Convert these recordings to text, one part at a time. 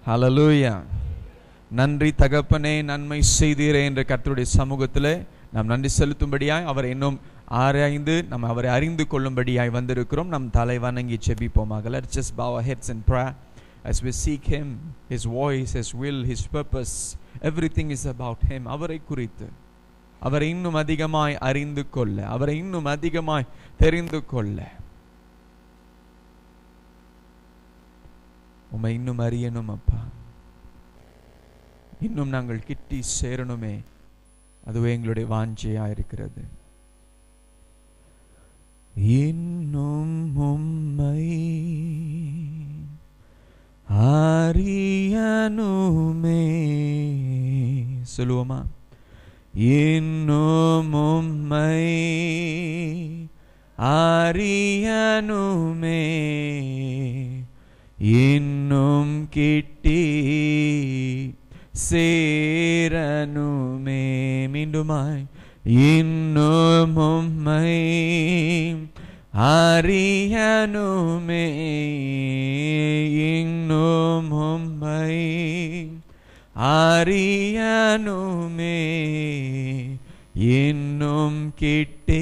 ஹalleluya நன்றி தகப்பனே நன்மை செய்தீரே என்ற கர்த்தருடைய சமூகத்தில் நாம் நன்றி செலுத்தும்படியாய் அவரை இன்னும் ஆராய்ந்து நம்ம அவரை அறிந்து கொள்ளும்படியாய் வந்திருக்கிறோம் நம் தலை வணங்கி செபிப்போமாக let's just bow our heads in prayer as we seek him his voice his will his purpose everything is about him அவரை குறித்து அவரை இன்னும் அதிகமாய் அறிந்து கொள்ள அவரை இன்னும் அதிகமாய் தெரிந்து கொள்ள உம்மை இன்னும் அறியணும் அப்பா இன்னும் நாங்கள் கிட்டி சேரணுமே அதுவே எங்களுடைய வாஞ்சையா இருக்கிறது இன்னும் உம்மை அறியணுமே சொல்லுவோமா இன்னும் உம்மை அறியணுமே இன்னும் கிட்டி சேரணுமே மீண்டுமாய் இன்னும் உம்மை அறியணுமே இன்னும் உம்மை அறியணுமே இன்னும் கிட்டே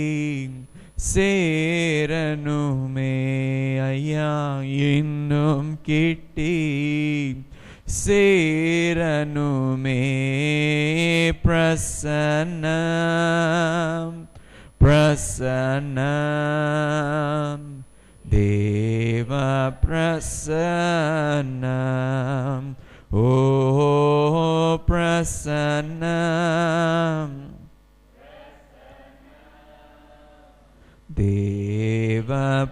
சேரணுமே ஐயா இன்னும் கிட்டே சேரணுமே பிரசன்னம் பிரசன்னம் தேவ பிரசன்னம் ஓ பிரசன்னம் தேவ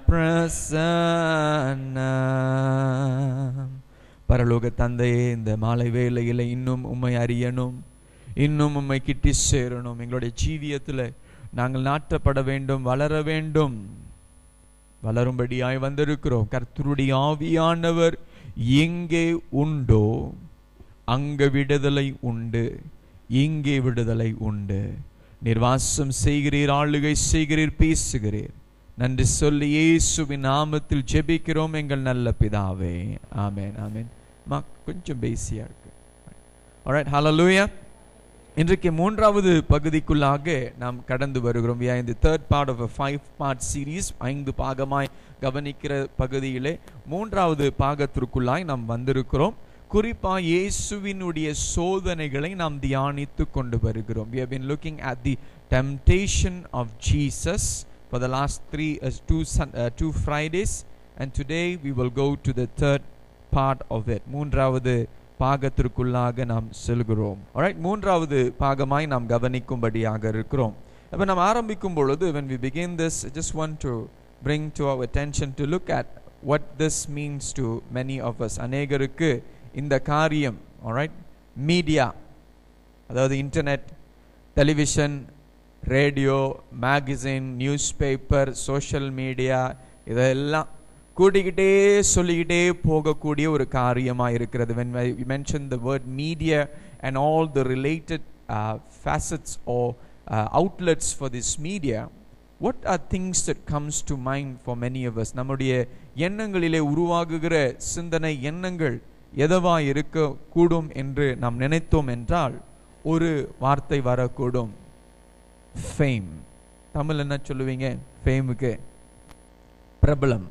பிரசன்னம் பரலோக தந்தையே இந்த மாலை வேளையில் இன்னும் உம்மை அறியணும் இன்னும் உம்மை கிட்டி சேரணும் எங்களுடைய ஜீவியத்தில் நாங்கள் நாட்டப்பட வேண்டும் வளர வேண்டும் வளரும்படியாய் வந்திருக்கிறோம் கர்த்தருடைய ஆவியானவர் எங்கே உண்டோ அங்க விடுதலை உண்டு இங்கே விடுதலை உண்டு நிர்வாசம் செய்கிறீர் ஆளுகை செய்கிறீர் பேசுகிறீர் நன்றி சொல்லி இயேசுவின் நாமத்தில் ஜெபிக்கிறோம் எங்கள் நல்ல பிதாவே ஆமென் ஆமென் மா கொஞ்சம் பேசியா இருக்கு alright hallelujah இன்றைக்கு மூன்றாவது பகுதிக்குள்ளாக நாம் கடந்து வருகிறோம் we are in the third part of a five part series ஐந்து பாகமாய் கவனிக்கிற பகுதியிலே மூன்றாவது பாகத்திற்குள்ளாய் நாம் வந்திருக்கிறோம் குறிப்பா இயேசுவினுடைய சோதனைகளை நாம் தியானித்து கொண்டு வருகிறோம் we have been looking at the temptation of Jesus for the last three uh, two sun- uh, two Fridays and today we will go to the third part of it மூன்றாவது பாகத்திற்குள்ளாக நாம் செல்கிறோம் alright மூன்றாவது பாகமாய் நாம் கவனிக்கும்படியாக இருக்கிறோம் அப்ப நாம் ஆரம்பிக்கும் பொழுது when we begin this I just want to bring to our attention to look at what this means to many of us அநேகருக்கு இந்த காரியம் alright மீடியா அதாவது internet television radio magazine news paper social media இதெல்லாம் கூட்டிக்கிட்டே சொல்லிக்கிட்டே போகக்கூடிய ஒரு காரியமாக இருக்கிறது when I mention the word media and all the related uh, facets or uh, outlets for this media what are things that comes to mind for many of us நம்முடைய எண்ணங்களிலே உருவாகுகிற சிந்தனை எண்ணங்கள் எதவா இருக்க கூடும் என்று நாம் நினைத்தோம் என்றால் ஒரு வார்த்தை வரக்கூடும் ஃபேம் தமிழ் என்ன சொல்லுவீங்க ஃபேமுக்கு பிரபலம்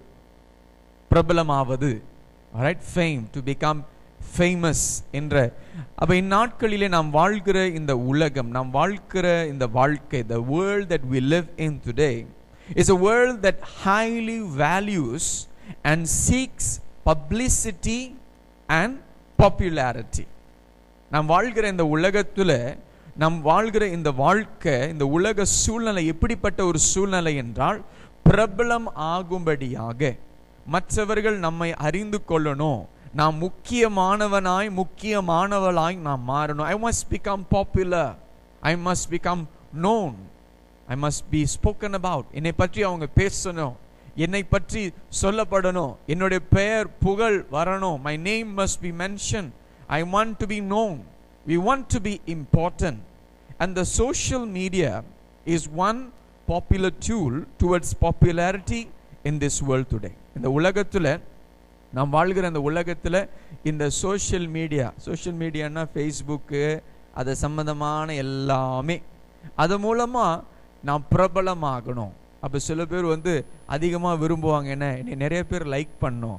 பிரபலமாவது right fame to become famous என்ற அப்ப இந்நாட்களிலே நாம் வாழ்கிற இந்த உலகம் நாம் வாழ்கிற இந்த வாழ்க்கை the world that we live in today is a world that highly values and seeks publicity and popularity நாம் வாழ்கிற இந்த உலகத்துல நாம் வாழ்கிற இந்த வாழ்க்கை இந்த உலக சூழ்நிலை எப்படிப்பட்ட ஒரு சூழ்நிலை என்றால் பிரபலம் ஆகும்படியாக மற்றவர்கள் நம்மை அறிந்து கொள்ளணும் நாம் முக்கியமானவனாய் முக்கியமானவளாய் நாம் மாறணும் I must become popular I must become known I must be spoken about என்னை பற்றி அவங்க பேசணும் என்னை பற்றி சொல்லப்படணும் என்னுடைய பெயர் புகழ் வரணும் my name must be mention I want to be known we want to be important and the social media is one popular tool towards popularity in this world today இந்த உலகத்தில் நாம் வாழ்கிற அந்த உலகத்தில் இந்த சோஷியல் மீடியா சோஷியல் மீடியான்னா Facebook அது சம்மந்தமான எல்லாமே அது மூலமாக நான் பிரபலமாகணும் அப்போ சில பேர் வந்து அதிகமாக விரும்புவாங்க என்ன என்னை நிறைய பேர் லைக் பண்ணும்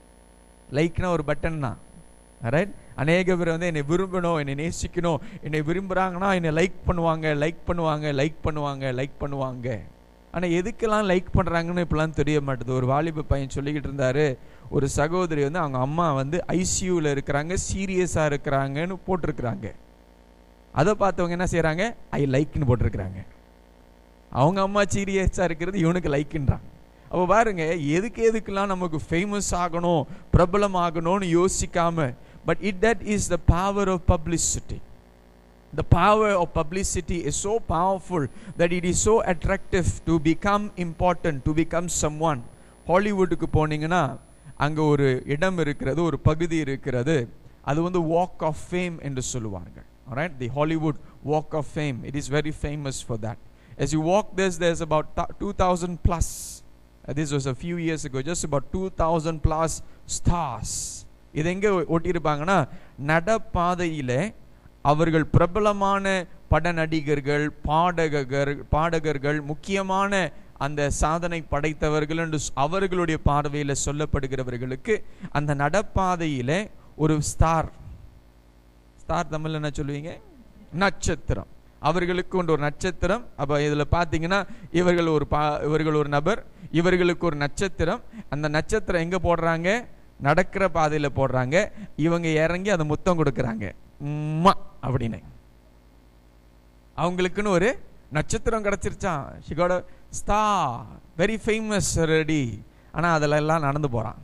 லைக்னா ஒரு பட்டன் தான் ரைட் அநேக பேர் வந்து என்னை விரும்பணும் என்னை நேசிக்கணும் என்னை விரும்புகிறாங்கன்னா என்னை லைக் பண்ணுவாங்க லைக் பண்ணுவாங்க லைக் பண்ணுவாங்க லைக் பண்ணுவாங்க ஆனால் எதுக்கெல்லாம் லைக் பண்ணுறாங்கன்னு இப்பெல்லாம் தெரிய மாட்டுது ஒரு வாலிப பையன் சொல்லிக்கிட்டு இருந்தாரு ஒரு சகோதரி வந்து அவங்க அம்மா வந்து ஐசியூவில் இருக்கிறாங்க சீரியஸாக இருக்கிறாங்கன்னு போட்டிருக்கிறாங்க அதை பார்த்தவங்க என்ன செய்கிறாங்க ஐ லைக்னு போட்டிருக்கிறாங்க அவங்க அம்மா சீரியஸாக இருக்கிறது இவனுக்கு லைக்குன்றாங்க அப்போ பாருங்க எதுக்கு எதுக்கெல்லாம் நமக்கு ஃபேமஸ் ஆகணும் பிரபலம் ஆகணும்னு யோசிக்காம but it that is the power of publicity The power of publicity is so powerful that it is so attractive to become important, to become someone. ஹாலிவுட்டுக்கு போனீங்கன்னா அங்கே ஒரு இடம் இருக்கிறது ஒரு பகுதி இருக்கிறது அது வந்து வாக் ஆஃப் ஃபேம் என்று சொல்லுவார்கள் right the Hollywood walk of fame it is very famous for that as you walk this there's about 2000 plus uh, this was a few years ago just about 2000 plus stars இது எங்க ஒட்டியிருப்பாங்கன்னா நடப்பாதையிலே அவர்கள் பிரபலமான பட நடிகர்கள் பாடகர்கள் பாடகர்கள் முக்கியமான அந்த சாதனை படைத்தவர்கள் என்று அவர்களுடைய பார்வையில் சொல்லப்படுகிறவர்களுக்கு அந்த நடப்பாதையில ஒரு ஸ்டார் ஸ்டார் தமிழ் என்ன சொல்லுவீங்க நட்சத்திரம் அவர்களுக்கு கொண்டு ஒரு நட்சத்திரம் அப்ப இதுல பாத்தீங்கன்னா இவர்கள் ஒரு பா இவர்கள் ஒரு நபர் இவர்களுக்கு ஒரு நட்சத்திரம் அந்த நட்சத்திரம் எங்க போடுறாங்க நடக்கிற பாதையில போடுறாங்க இவங்க இறங்கி அதை முத்தம் கொடுக்கறாங்க உம்மா அப்படின்னு அவங்களுக்குன்னு ஒரு நட்சத்திரம் கிடைச்சிருச்சான் ஷிகோட ஸ்டா வெரி ஃபேமஸ் ரெடி ஆனா அதுல எல்லாம் நடந்து போறான்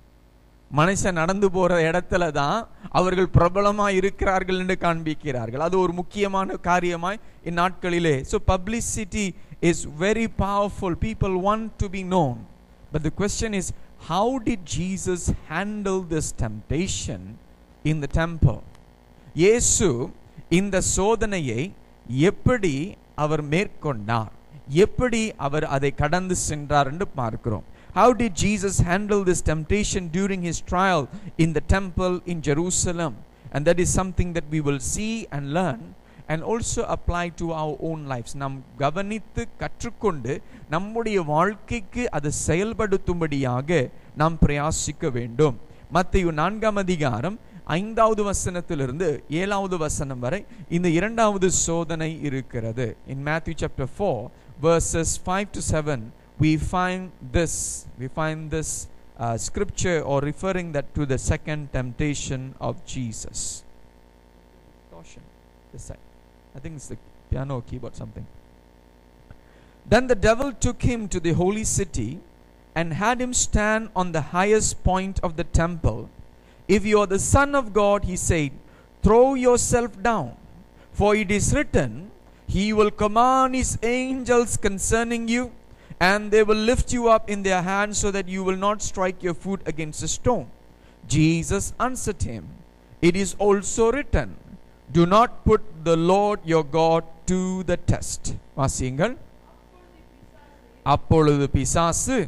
மனுஷன் நடந்து போற இடத்துல தான் அவர்கள் பிரபலமா இருக்கிறார்கள் என்று காண்பிக்கிறார்கள் அது ஒரு முக்கியமான காரியமாய் இந்நாட்களிலே so publicity is very powerful people want to be known but the question is how did Jesus handle this temptation in the temple இயேசு இந்த சோதனையை எப்படி அவர் மேற்கொண்டார் எப்படி அவர் அதை கடந்து சென்றார் என்று பார்க்கிறோம் How did Jesus handle this temptation during his trial in the temple in Jerusalem? And that is something that we will see and learn and also apply to our own lives. நாம் கவனித்து கற்றுக்கொண்டு நம்முடைய வாழ்க்கைக்கு அது செயல்படுத்தும்படியாக நாம் பிரயாசிக்க வேண்டும் மத்திய நான்காம் அதிகாரம் ஐந்தாவது வசனத்திலிருந்து ஏழாவது வசனம் வரை இந்த இரண்டாவது சோதனை இருக்கிறது in Matthew chapter 4 verses 5 to 7 we find this we find this uh, scripture or referring that to the second temptation of Jesus caution this side I think it's the piano keyboard something then the devil took him to the holy city and had him stand on the highest point of the temple if you are the son of God he said throw yourself down for it is written he will command his angels concerning you and they will lift you up in their hands so that you will not strike your foot against a stone. Jesus answered him, It is also written, Do not put the Lord your God to the test. வாசியுங்கள் அப்பொழுது பிசாசு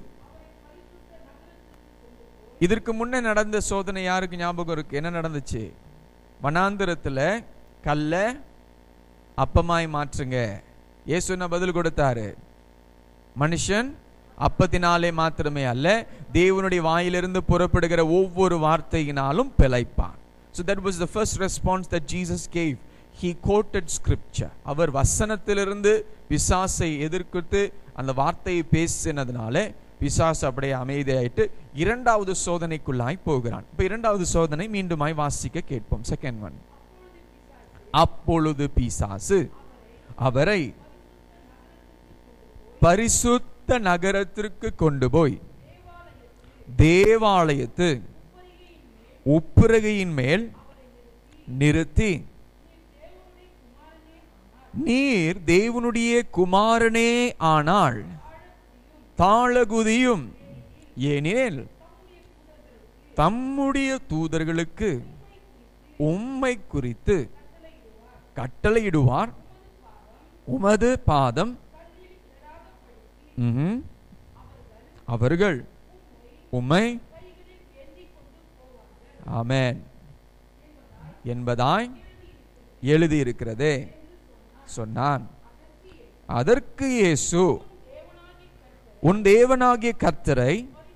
இதற்கு முன்னே நடந்த சோதனை யாருக்கு ஞாபகம் இருக்கு என்ன நடந்துச்சு வனாந்திரத்துல கல்ல அப்பமாய் மாற்றுங்க இயேசு என்ன பதில் கொடுத்தாரு மனுஷன் அப்பத்தினாலே மாத்திரமே அல்ல தேவனுடைய வாயிலிருந்து புறப்படுகிற ஒவ்வொரு வார்த்தையினாலும் பிழைப்பான் so that was the first response that jesus gave he quoted scripture அவர் வசனத்திலிருந்து பிசாசை எதிர்த்து அந்த வார்த்தையை பேசினதுனால பிசாசு அப்படியே அமைதியாயிட்டு இரண்டாவது சோதனைக்குள்ளாய் போகிறான் இப்ப இரண்டாவது சோதனை மீண்டுமாய் வாசிக்க கேட்போம் செகண்ட் ஒன் அப்பொழுது பிசாசு அவரை பரிசுத்த நகரத்திற்கு கொண்டு போய் தேவாலயத்து உப்புரகையின் மேல் நிறுத்தி நீர் தேவனுடைய குமாரனே ஆனால் தாளகுதியும் ஏனேல் தம்முடைய தூதர்களுக்கு உம்மை குறித்து கட்டளையிடுவார் உமது பாதம் ம்ஹும். அவர்கள் உம்மை ஆமென் என்பதாய் எழுதியிருக்கிறதே சொன்னான் அதற்கு இயேசு உன் தேவனாகிய கர்த்தரை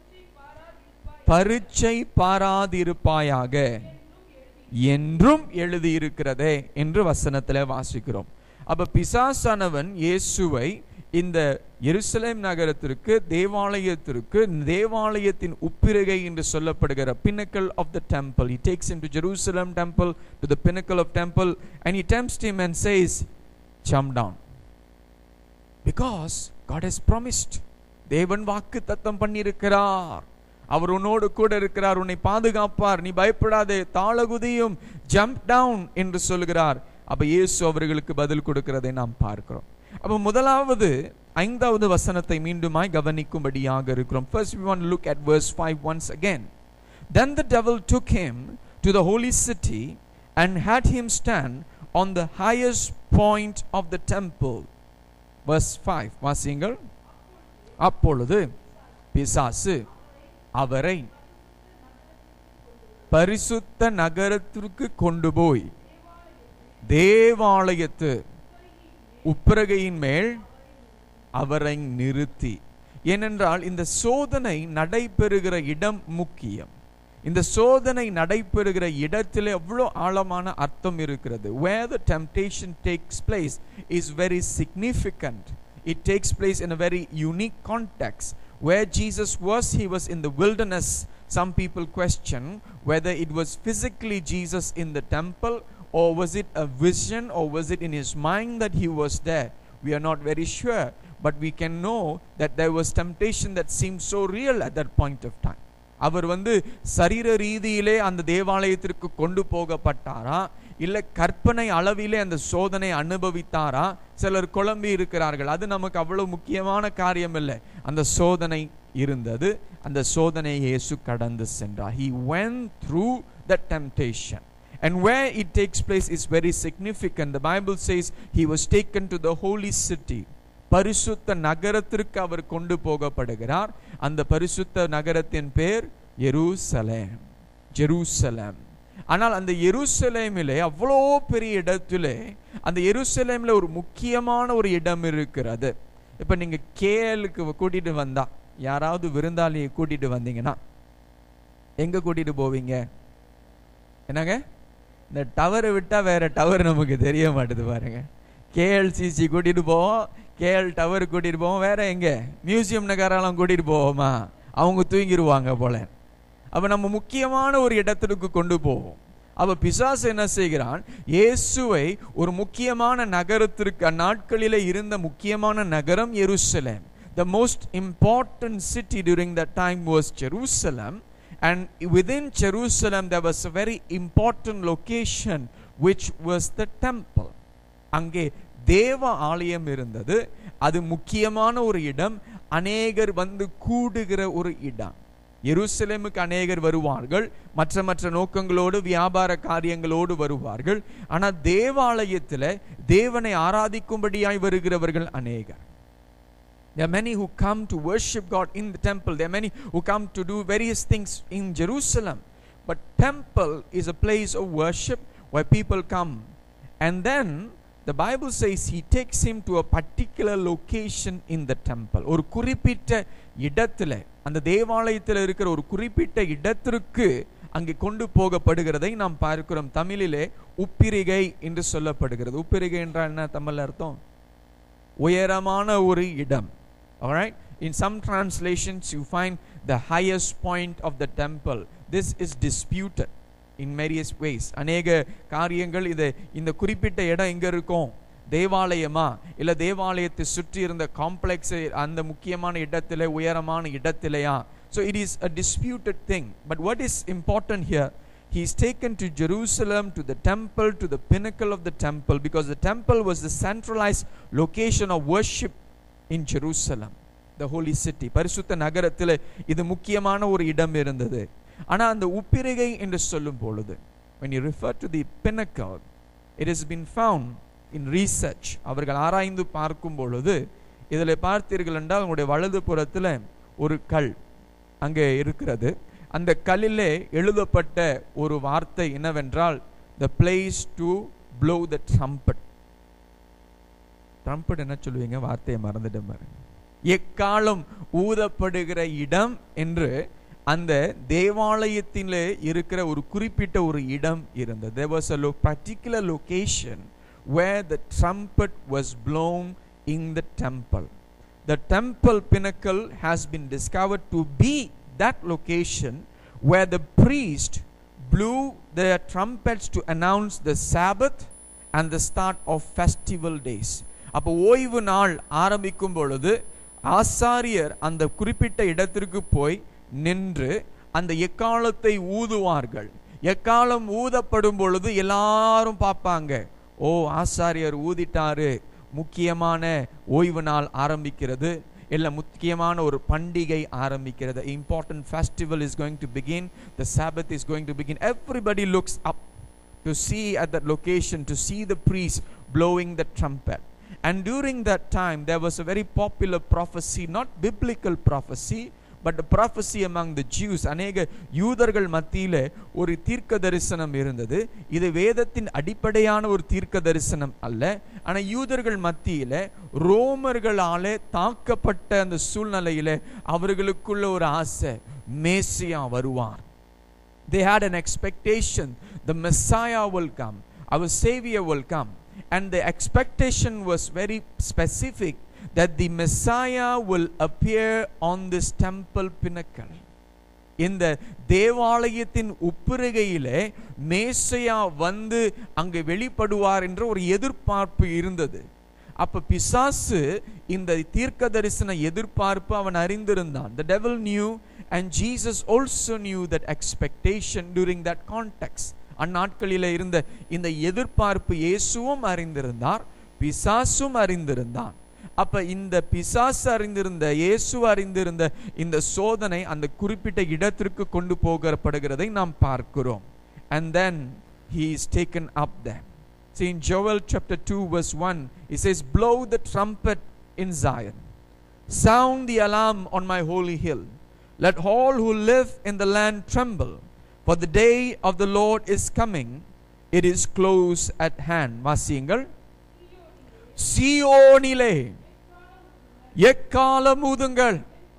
பரீட்சை பாராதிருப்பாயாக என்றும் எழுதியிருக்கிறதே என்று வசனத்தில் வாசிக்கிறோம் அப்ப பிசாசானவன் இயேசுவை இந்த எருசலேம் நகரத்திற்கு தேவாலயத்திற்கு தேவாலயத்தின் உப்பிரகை என்று சொல்லப்படுகிற pinnacle of the temple he takes him to jerusalem temple to the pinnacle of temple and he tempts him and says jump down because god has promised தேவன் வாக்கு தத்தம் பண்ணியிருக்கிறார் அவர் உன்னோடு கூட இருக்கிறார் உன்னை பாதுகாப்பார் நீ பயப்படாதே தாளகுதியும் ஜம்ப் டவுன் என்று சொல்கிறார் அப்ப இயேசு அவர்களுக்கு பதில் கொடுக்கிறதை நாம் பார்க்கிறோம் அப்ப முதலாவது ஐந்தாவது வசனத்தை மீண்டுமாய் கவனிக்கும்படியாக இருக்கிறோம் first we want to look at verse 5 once again then the devil took him to the holy city and had him stand on the highest point of the temple verse 5 வாசியுங்கள் அப்பொழுது பிசாசு அவரை பரிசுத்த நகரத்திற்கு கொண்டு போய் தேவாலயத்து உப்பரகையின் மேல் அவரை நிறுத்தி ஏனென்றால் இந்த சோதனை நடைபெறுகிற இடம் முக்கியம் இந்த சோதனை நடைபெறுகிற இடத்தில் எவ்வளோ ஆழமான அர்த்தம் இருக்கிறது where the temptation takes place is very significant it takes place in a very unique context where Jesus was he was in the wilderness some people question whether it was physically Jesus in the temple or was it a vision or was it in his mind that he was there we are not very sure but we can know that there was temptation that seemed so real at that point of time அவர் வந்து சரீர ரீதியிலே அந்த தேவாலயத்திற்கு கொண்டு போகப்பட்டாரா இல்ல கற்பனை அளவிலே அந்த சோதனை அனுபவித்தாரா சிலர் குழம்பி இருக்கிறார்கள் அது நமக்கு அவ்வளவு முக்கியமான காரியம் இல்லை அந்த சோதனை இருந்தது அந்த சோதனை இயேசு கடந்து சென்றார் he went through that temptation and where it takes place is very significant the bible says he was taken to the holy city பரிசுத்த நகரத்திற்கு அவர் கொண்டு போகப்படுகிறார் அந்த பரிசுத்த நகரத்தின் பேர் எருசலேம் ஜெருசலேம் ஆனால் அந்த எருசலேமிலே அவ்வளோ பெரிய இடத்திலே அந்த எருசலேமில் ஒரு முக்கியமான ஒரு இடம் இருக்கிறது இப்போ நீங்க கேஎலுக்கு கூட்டிட்டு வந்தா யாராவது விருந்தாளியை கூட்டிட்டு வந்தீங்கன்னா எங்க கூட்டிட்டு போவீங்க என்னங்க இந்த டவரை விட்டா வேற டவர் நமக்கு தெரிய மாட்டுது பாருங்க கேஎல்சிசி கூட்டிட்டு போவோம் கேஎல் டவர் கூட்டிட்டு போவோம் வேற எங்க மியூசியம் நகரெல்லாம் கூட்டிட்டு போவோமா அவங்க தூங்கிடுவாங்க போல அப்ப நம்ம முக்கியமான ஒரு இடத்திற்கு கொண்டு போவோம் அவ பிசாசு என்ன செய்கிறான் இயேசுவை ஒரு முக்கியமான நகரத்திற்கு அந்நாட்களிலே இருந்த முக்கியமான நகரம் எருசலேம் the most important city during that time was Jerusalem and within Jerusalem there was a very important location which was the temple அங்கே தேவ ஆலயம் இருந்தது அது முக்கியமான ஒரு இடம் அநேகர் வந்து கூடுகிற ஒரு இடம் எருசலேமுக்கு அநேகர் வருவார்கள் மற்ற மற்ற நோக்கங்களோடு வியாபார காரியங்களோடு வருவார்கள் ஆனால் தேவாலயத்தில் தேவனை ஆராதிக்கும்படியாய் வருகிறவர்கள் அநேகர் There are many who come to worship God in the temple. There are many who come to do various things in Jerusalem. But temple is a place of worship where people come. And then the Bible says he takes him to a particular location in the temple. ஒரு குறிப்பிட்ட இடத்துல அந்த தேவாலயத்தில் இருக்கிற ஒரு குறிப்பிட்ட இடத்திற்கு அங்கே கொண்டு போகப்படுகிறதை நாம் பார்க்கிறோம் தமிழிலே உப்பிரிகை என்று சொல்லப்படுகிறது உப்பிரிகை என்றால் என்ன தமிழ் அர்த்தம் உயரமான ஒரு இடம் alright in some translations you find the highest point of the temple this is disputed in various ways அநேக காரியங்கள் இது இந்த குறிப்பிட்ட இடம் எங்க இருக்கும் தேவாலயமா இல்ல தேவாலயத்தை சுற்றி இருந்த காம்ப்ளெக்ஸ் அந்த முக்கியமான இடத்திலே உயரமான இடத்திலேயா so it is a disputed thing but what is important here he is taken to Jerusalem to the temple to the pinnacle of the temple because the temple was the centralized location of worship in Jerusalem the holy city பரிசுத்த நகரத்தில் இது முக்கியமான ஒரு இடம் இருந்தது ஆனா அந்த உப்பிரிகை என்று சொல்லும் பொழுது when you refer to the pinnacle it has been found in research அவர்கள் ஆராய்ந்து பார்க்கும் பொழுது இதில் பார்த்தீர்கள் என்றால் உங்களுடைய வலது புறத்தில் ஒரு கல் அங்கே இருக்கிறது அந்த கல்லிலே எழுதப்பட்ட ஒரு வார்த்தை என்னவென்றால் the place to blow the trumpet trumpet என்ன சொல்லுவீங்க வார்த்தையை மறந்துட்டேன் பாருங்க எக்காலம் ஊதப்படுகிற இடம் என்று அந்த தேவாலயத்திலே இருக்கிற ஒரு குறிப்பிட்ட ஒரு இடம் இருந்தது there was a lo- particular location where the trumpet was blown in the temple the temple pinnacle has been discovered to be that location where the priest blew their trumpets to announce the sabbath and the start of festival days அப்போ ஓய்வு நாள் ஆரம்பிக்கும் பொழுது ஆசாரியர் அந்த குறிப்பிட்ட இடத்திற்கு போய் நின்று அந்த எக்காலத்தை ஊதுவார்கள் எக்காலம் ஊதப்படும் பொழுது எல்லாரும் பார்ப்பாங்க ஓ ஆசாரியர் ஊதிட்டாரு முக்கியமான ஓய்வு நாள் ஆரம்பிக்கிறது இல்ல முக்கியமான ஒரு பண்டிகை ஆரம்பிக்கிறது important festival is going to begin the Sabbath is going to begin everybody looks up to see at that location to see the priest blowing the trumpet and during that time there was a very popular prophecy not biblical prophecy but a prophecy among the Jews அநேக யூதர்கள் மத்தியில ஒரு தீர்க்க தரிசனம் இருந்தது இது வேதத்தின் அடிப்படையான ஒரு தீர்க்க தரிசனம் அல்ல ஆனா யூதர்கள் மத்தியில ரோமர்களாலே தாக்கப்பட்ட அந்த சூழ்நிலையில அவர்களுக்குள்ள ஒரு ஆசை மேசியா வருவார் they had an expectation the messiah will come our savior will come and the expectation was very specific that the messiah will appear on this temple pinnacle இந்த தேவாலயத்தின் உப்புருகையிலே மேசையா வந்து அங்கு வெளிப்படுவார் என்ற ஒரு எதிர்பார்ப்பு இருந்தது அப்ப பிசாசு இந்த தீர்க்க தரிசன எதிர்பார்ப்பு அவன் அறிந்திருந்தான் the devil knew and jesus also knew that expectation during that context அந்நாட்களில இருந்த இந்த எதிர்பார்ப்பு இயேசுவும் அறிந்திருந்தார் பிசாசும் அறிந்திருந்தான் அப்ப இந்த பிசாசு அறிந்திருந்த இயேசு அறிந்திருந்த இந்த சோதனை அந்த குறிப்பிட்ட இடத்திற்கு கொண்டு போகப்படுகிறதை நாம் பார்க்கிறோம் and then he is taken up there See in Joel chapter 2 verse 1 it says blow the trumpet in Zion sound the alarm on my holy hill let all who live in the land tremble for the day of the Lord is coming it is close at hand வாசியுங்கள் சியோனிலே எக்காலம் ஊதுங்கள்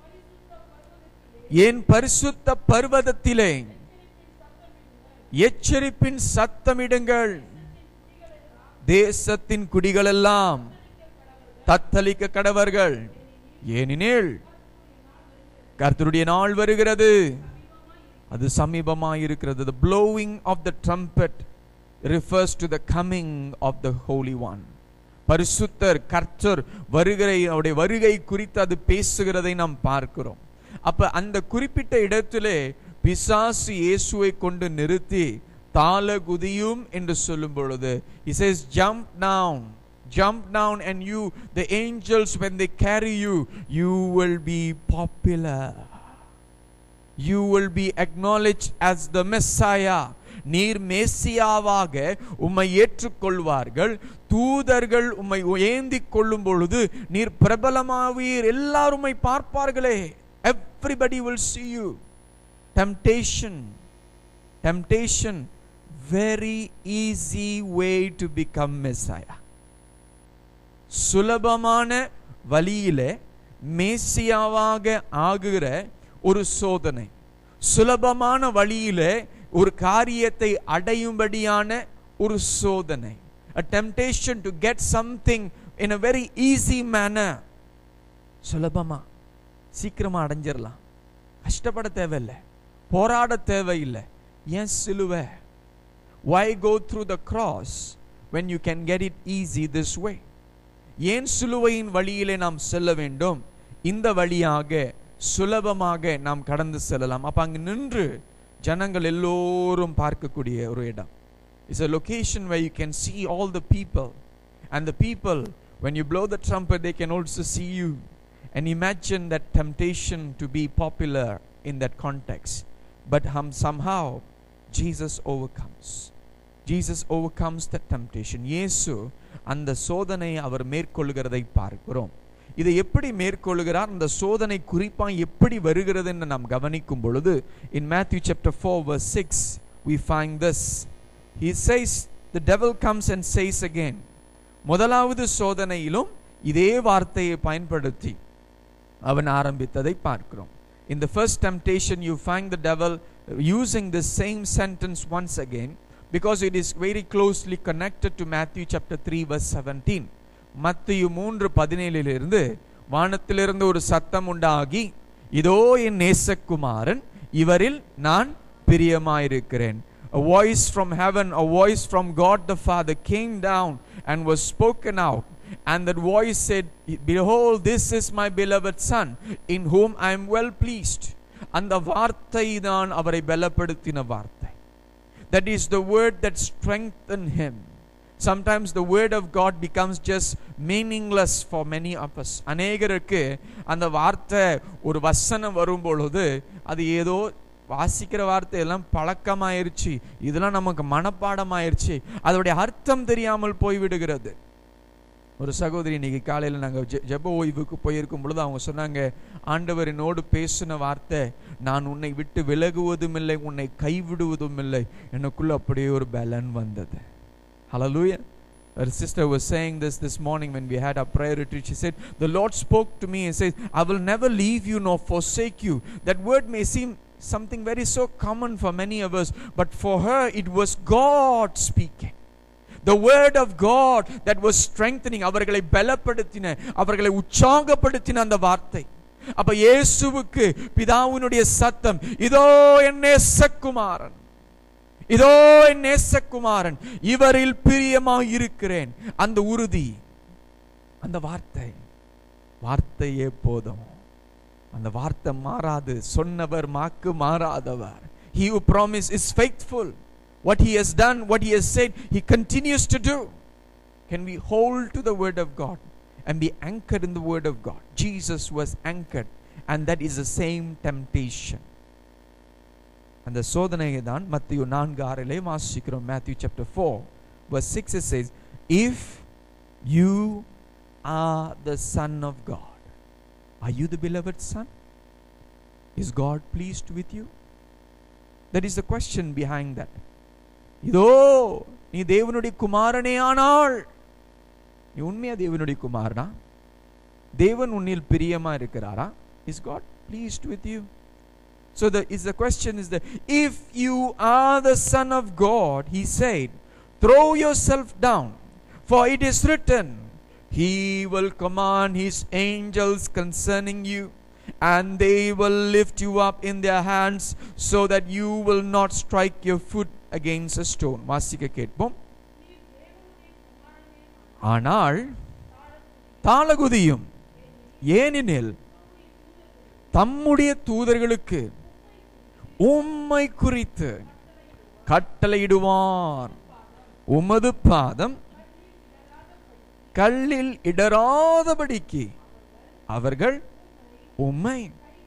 என் பரிசுத்த பர்வதத்திலே எச்சரிப்பின் சத்தமிடுங்கள் தேசத்தின் குடிகளெல்லாம் தத்தளிக்க கடவர்கள் ஏனெனில் கர்த்தருடைய நாள் வருகிறது அது சமீபமாய் இருக்கிறது the blowing of the trumpet refers to the coming of the holy one பரிசுத்தர் கர்த்தர் வருகிற அவருடைய வருகை குறித்து அது பேசுகிறதை நாம் பார்க்கிறோம் அப்ப அந்த குறிப்பிட்ட இடத்திலே பிசாசு இயேசுவை கொண்டு நிறுத்தி தாள குதியும் என்று சொல்லும் பொழுது he says jump down jump down and you the angels when they carry you you will be popular you will be acknowledged as the messiah நீர் மேசியாவாக உம்மை ஏற்றுக்கொள்வார்கள் தூதர்கள் உம்மை ஏந்திக் கொள்ளும் பொழுது நீர் பிரபலமாவீர் எல்லாரும் உம்மை பார்ப்பார்களே everybody will see you temptation temptation very easy way to become messiah சுலபமான வழியிலே மேசியாவாக ஆகுகிற ஒரு சோதனை சுலபமான வழியிலே ஒரு காரியத்தை அடையும்படியான ஒரு சோதனை a temptation to get something in a very easy manner சுலபமா சீக்கிரமா அடைஞ்சிடலாம் கஷ்டப்பட தேவையில்லை போராட தேவையில்லை ஏன் சிலுவை why go through the cross when you can get it easy this way ஏன் சிலுவையின் வழியிலே நாம் செல்ல வேண்டும் இந்த வழியாக சுலபமாக நாம் கடந்து செல்லலாம் அப்ப அங்கு நின்று ஜனங்கள் எல்லோரும் பார்க்கக்கூடிய ஒரு இடம் it's a location where you can see all the people and the people when you blow the trumpet they can also see you and imagine that temptation to be popular in that context but hum, somehow Jesus overcomes Jesus overcomes the temptation இயேசு அந்த சோதனை அவர் மேற்கொள்கிறதை பார்க்கிறோம் இதை எப்படி மேற்கொள்கிறார் இந்த சோதனை குறிப்பா எப்படி வருகிறதுன்னு நாம் கவனிக்கும் பொழுது in Matthew chapter 4 verse 6 we find this he says the devil comes and says again முதலாவது சோதனையிலும் இதே வார்த்தையை பயன்படுத்தி அவன் ஆரம்பித்ததை பார்க்கிறோம் in the first temptation you find the devil using the same sentence once again because it is very closely connected to Matthew chapter 3 verse 17 மத்திய மூன்று பதினேழிலிருந்து வானத்திலிருந்து ஒரு சத்தம் உண்டாகி இதோ என் நேசகுமாரன் இவரில் நான் பிரியமாயிருக்கிறேன் A voice from heaven, a voice from God the Father came down and was spoken out. And that voice said, Behold, this is my beloved Son, in whom I am well pleased. அந்த வார்த்தை தான் அவரை பலப்படுத்தின வார்த்தை that is the word that strengthened him sometimes the word of god becomes just meaningless for many of us அநேகருக்கு அந்த வார்த்தை ஒரு வசனம் வரும் பொழுது அது ஏதோ வாசிக்கிற வார்த்தை எல்லாம் பழக்கமாயிருச்சு இதெல்லாம் நமக்கு மனப்பாடமாயிருச்சு அதோடைய அர்த்தம் தெரியாமல் போய்விடுகிறது ஒரு சகோதரி இன்னைக்கு காலையில் நாங்கள் ஜெ ஜெப ஓய்வுக்கு போயிருக்கும் பொழுது அவங்க சொன்னாங்க ஆண்டவர் என்னோடு பேசின வார்த்தை நான் உன்னை விட்டு விலகுவதும் இல்லை உன்னை கைவிடுவதும் இல்லை எனக்குள்ள அப்படியே ஒரு பலன் வந்தது Hallelujah. Her sister was saying this this morning when we had our prayer retreat. She said, The Lord spoke to me and says, I will never leave you nor forsake you. That word may seem something very so common for many of us, but for her it was God speaking. The word of God that was strengthening அவர்களை பலப்படுத்தின அவர்களை உற்சாகப்படுத்தின அந்த வார்த்தை அப்ப இயேசுவுக்கு பிதாவினுடைய சத்தம் இதோ என் நேசகுமாரன் இதோ என் நேசகுமாரன் இவரில் பிரியமாய் இருக்கிறேன் அந்த உறுதி அந்த வார்த்தை வார்த்தையே போதும் அந்த வார்த்தை மாறாது சொன்னவர் மாக்கு மாறாதவர் he who promise is faithful what he has done what he has said he continues to do can we hold to the word of god and be anchored in the word of god jesus was anchored and that is the same temptation அந்த சோதனையை தான் மத்திய நான்கு ஆறிலே வாசிக்கிறோம் Matthew chapter four verse 6 it says if you are the son of god are you the beloved son is god pleased with you that is the question behind that இதோ நீ தேவனுடைய குமாரனே ஆனால் நீ உண்மையா தேவனுடைய குமாரனா தேவன் உன்னில் பிரியமா இருக்கிறாரா is God pleased with you So the is the question is that if you are the son of God, he said, throw yourself down, for it is written, He will command His angels concerning you, and they will lift you up in their hands, so that you will not strike your foot against a stone. வாசிக்க கேட்போம் ஆனால் தாளகுதியும் ஏனெனில் தம்முடைய தூதர்களுக்கு உம்மை குறித்து கட்டளையிடுவார் உமது பாதம் கல்லில் இடராதபடிக்கு அவர்கள் உம்மை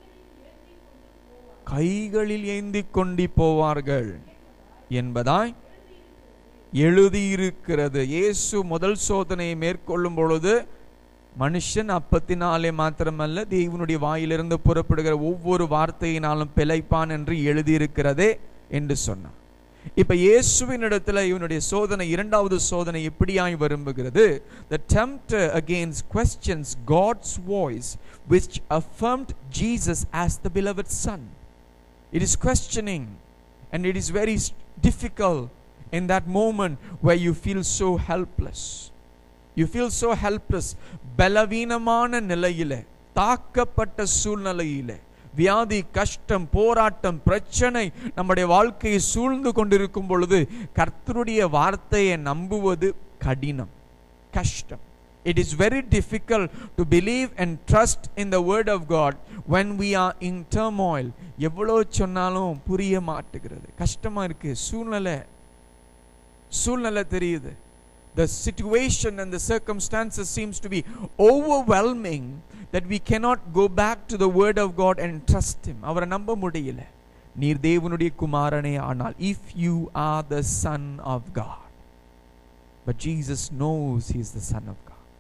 கைகளில் ஏந்தி கொண்டு போவார்கள் என்பதாய் எழுதியிருக்கிறது இயேசு முதல் சோதனையை மேற்கொள்ளும் பொழுது மனுஷன் அப்பத்தினாலே மாத்திரமல்ல தேவனுடைய வாயிலிருந்து புறப்படுகிற ஒவ்வொரு வார்த்தையினாலும் பிழைப்பான் என்று எழுதியிருக்கிறதே என்று சொன்னான் இப்ப இயேசுவின் இடத்துல இவனுடைய சோதனை இரண்டாவது சோதனை எப்படியாய் விரும்புகிறது the tempter against questions God's voice which affirmed Jesus as the beloved son it is questioning and it is very difficult in that moment where you feel so helpless you feel so helpless பலவீனமான நிலையில தாக்கப்பட்ட சூழ்நிலையில வியாதி கஷ்டம் போராட்டம் பிரச்சனை நம்முடைய வாழ்க்கையை சூழ்ந்து கொண்டிருக்கும் பொழுது கர்த்தருடைய வார்த்தையை நம்புவது கடினம் கஷ்டம் It is very difficult to believe and trust in the word of God when we are in turmoil. எவ்வளோ சொன்னாலும் புரிய மாட்டுகிறது கஷ்டமா இருக்கு சூழ்நிலை சூழ்நிலை தெரியுது the situation and the circumstances seems to be overwhelming that we cannot go back to the word of God and trust him அவரை நம்ப முடியல நீர் தேவனுடைய குமாரனே ஆனால் if you are the son of God but Jesus knows he is the son of God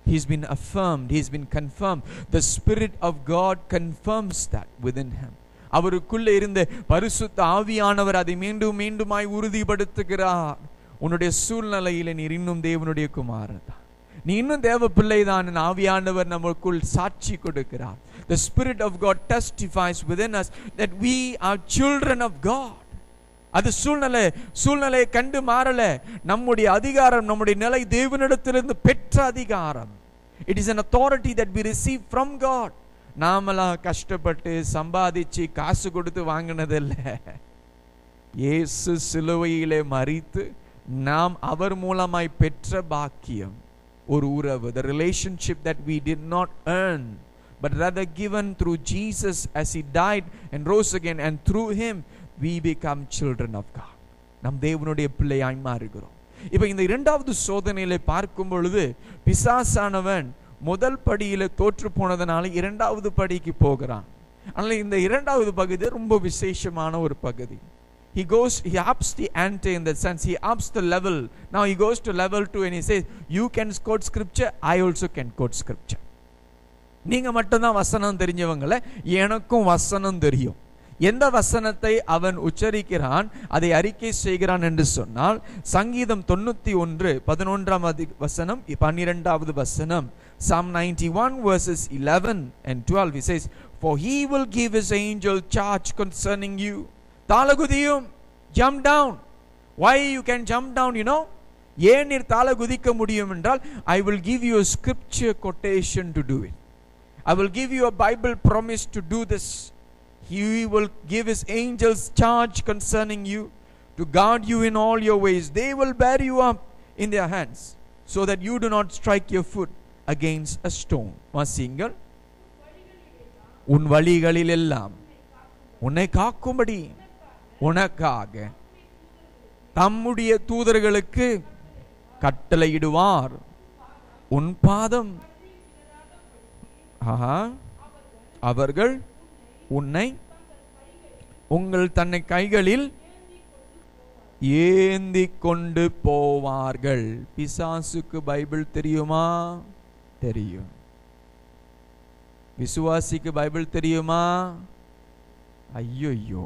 He's been affirmed, he's been confirmed. The Spirit of God confirms that within him. அவருக்குள்ள இருந்த பரிசுத்த ஆவியானவர் அதை மீண்டும் மீண்டுமாய் உறுதிப்படுத்துகிறார் உன்னுடைய சூழ்நிலையில நீர் இன்னும் தேவனுடைய குமாரன் தான் நீ இன்னும் தேவ பிள்ளைதான் ஆவியானவர் நமக்குள் சாட்சி கொடுக்கிறார் the spirit of god testifies within us that we are children of god அது சூழ்நிலை சூழ்நிலையை கண்டு மாறல நம்முடைய அதிகாரம் நம்முடைய நிலை தேவனிடத்திலிருந்து பெற்ற அதிகாரம் it is an authority that we receive from god நாமெல்லாம் கஷ்டப்பட்டு சம்பாதிச்சு காசு கொடுத்து வாங்கினதில்ல இயேசு சிலுவையிலே மறித்து நாம் அவர் மூலமாய் பெற்ற பாக்கியம் ஒரு உறவு the relationship that we did not earn but rather given through Jesus as he died and rose again and through him we become children of God நம் தேவனுடைய பிள்ளையாய் மாறுகிறோம் இப்ப இந்த இரண்டாவது சோதனையில பார்க்கும் பொழுது பிசாசானவன் முதல் படியில தோற்று போனதுனால இரண்டாவது படிக்கு போகிறான் ஆனால் இந்த இரண்டாவது பகுதி ரொம்ப விசேஷமான ஒரு பகுதி he goes he ups the ante in the sense he ups the level now he goes to level 2 and he says you can quote scripture i also can quote scripture நீங்க மட்டும்தான் வசனம் தெரிஞ்சவங்கள எனக்கும் வசனம் தெரியும் எந்த வசனத்தை அவன் உச்சரிக்கிறான் அதை அறிக்கை செய்கிறான் என்று சொன்னால் சங்கீதம் தொண்ணூத்தி ஒன்று பதினொன்றாம் அதி வசனம் பன்னிரெண்டாவது வசனம் Psalm 91 verses 11 and 12 he says for he will give his angel charge concerning you தாளகுதியும் jump down why you can jump down you know ஏன் நீர் தாள குதிக்க முடியும் என்றால் I will give you scripture quotation to do it I will give you a Bible promise to do this He will give his angels charge concerning you to guard you in all your ways. They will bear you up in their hands so that you do not strike your foot against a stone. வாசியுங்கள் உன் வழிகளில் எல்லாம் உன்னை காக்கும்படி உனக்காக தம்முடைய தூதர்களுக்கு கட்டளையிடுவார் உன் பாதம் ஆஹா அவர்கள் உன்னை உங்கள் தன்னை கைகளில் ஏந்தி கொண்டு போவார்கள் பிசாசுக்கு பைபிள் தெரியுமா தெரியும் விசுவாசிக்கு பைபிள் தெரியுமா ஐயோ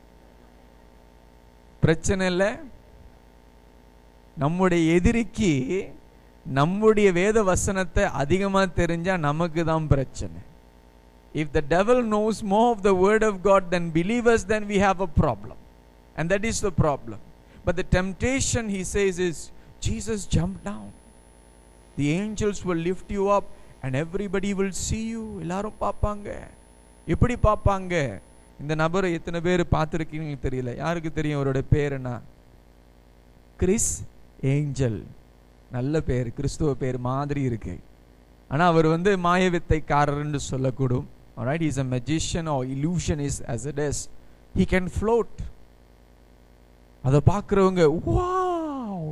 பிரச்சனை இல்லை நம்முடைய எதிரிக்கு நம்முடைய வேத வசனத்தை அதிகமா தெரிஞ்சா நமக்கு தான் பிரச்சனை if the devil knows more of the word of God than believers, then we have a problem. And that is the problem. But the temptation, he says, is Jesus jumped down. The angels will lift you up and everybody will see you. எல்லாரும் பார்ப்பாங்க எப்படி பார்ப்பாங்க இந்த நபரை எத்தனை பேர் பார்த்துருக்கீங்க தெரியல யாருக்கு தெரியும் அவரோட பேர் என்ன கிறிஸ் ஏஞ்சல் நல்ல பேர் கிறிஸ்துவ பேர் மாதிரி இருக்கு ஆனா அவர் வந்து மாயவித்தைக்காரர்னு சொல்லக்கூடும் Alright, he's a magician or illusionist as it is. He can float. அதை பார்க்குறவங்க வாவ்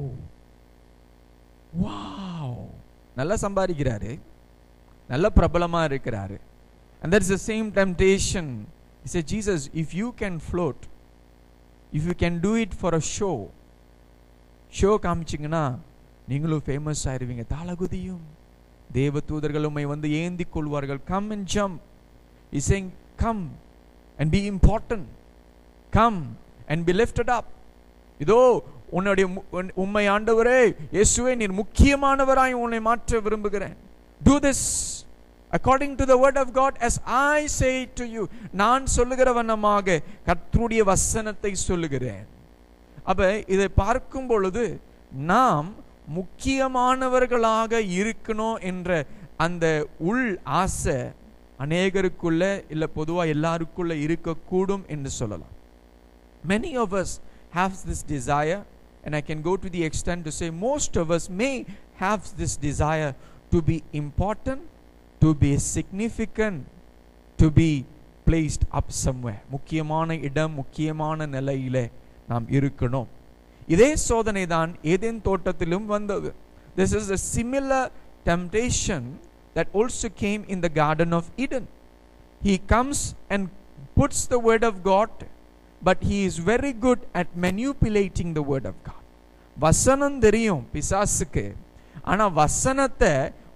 வாவ் நல்லா சம்பாதிக்கிறாரு நல்ல பிரபலமா இருக்கிறாரு and there is the same temptation he said jesus if you can float if you can do it for a show show காமிச்சிங்கன்னா நீங்களும் famous ஆயிருவீங்க தாளகுதியும் தேவ தூதர்கள் உண்மை வந்து ஏந்தி கொள்வார்கள் come and jump is saying come and be important come and be lifted up இதோ உன்னுடைய மு- உன்- உம்மை ஆண்டவரே இயேசுவே நீர் முக்கியமானவராய் உன்னை மாற்ற விரும்புகிறேன் do this according to the word of god as i say to you நான் சொல்லுகிற வண்ணமாக கர்த்தருடைய வசனத்தை சொல்லுகிறேன் அப்ப இதை பார்க்கும் பொழுது நாம் முக்கியமானவர்களாக இருக்கணும் என்ற அந்த உள் ஆசை அநேகருக்குள்ள இல்ல பொதுவா எல்லாருக்குள்ள இருக்கக்கூடும் என்று சொல்லலாம் many of us have this desire and i can go to the extent to say most of us may have this desire to be important to be significant to be placed up somewhere முக்கியமான இடம் முக்கியமான நிலையிலே நாம் இருக்கணும் இதே சோதனை தான் Eden தோட்டத்திலும் வந்தது this is a similar temptation that also came in the garden of eden he comes and puts the word of god but he is very good at manipulating the word of god வசனம் தெரியும் பிசாசுக்கு ஆனா வசனத்தை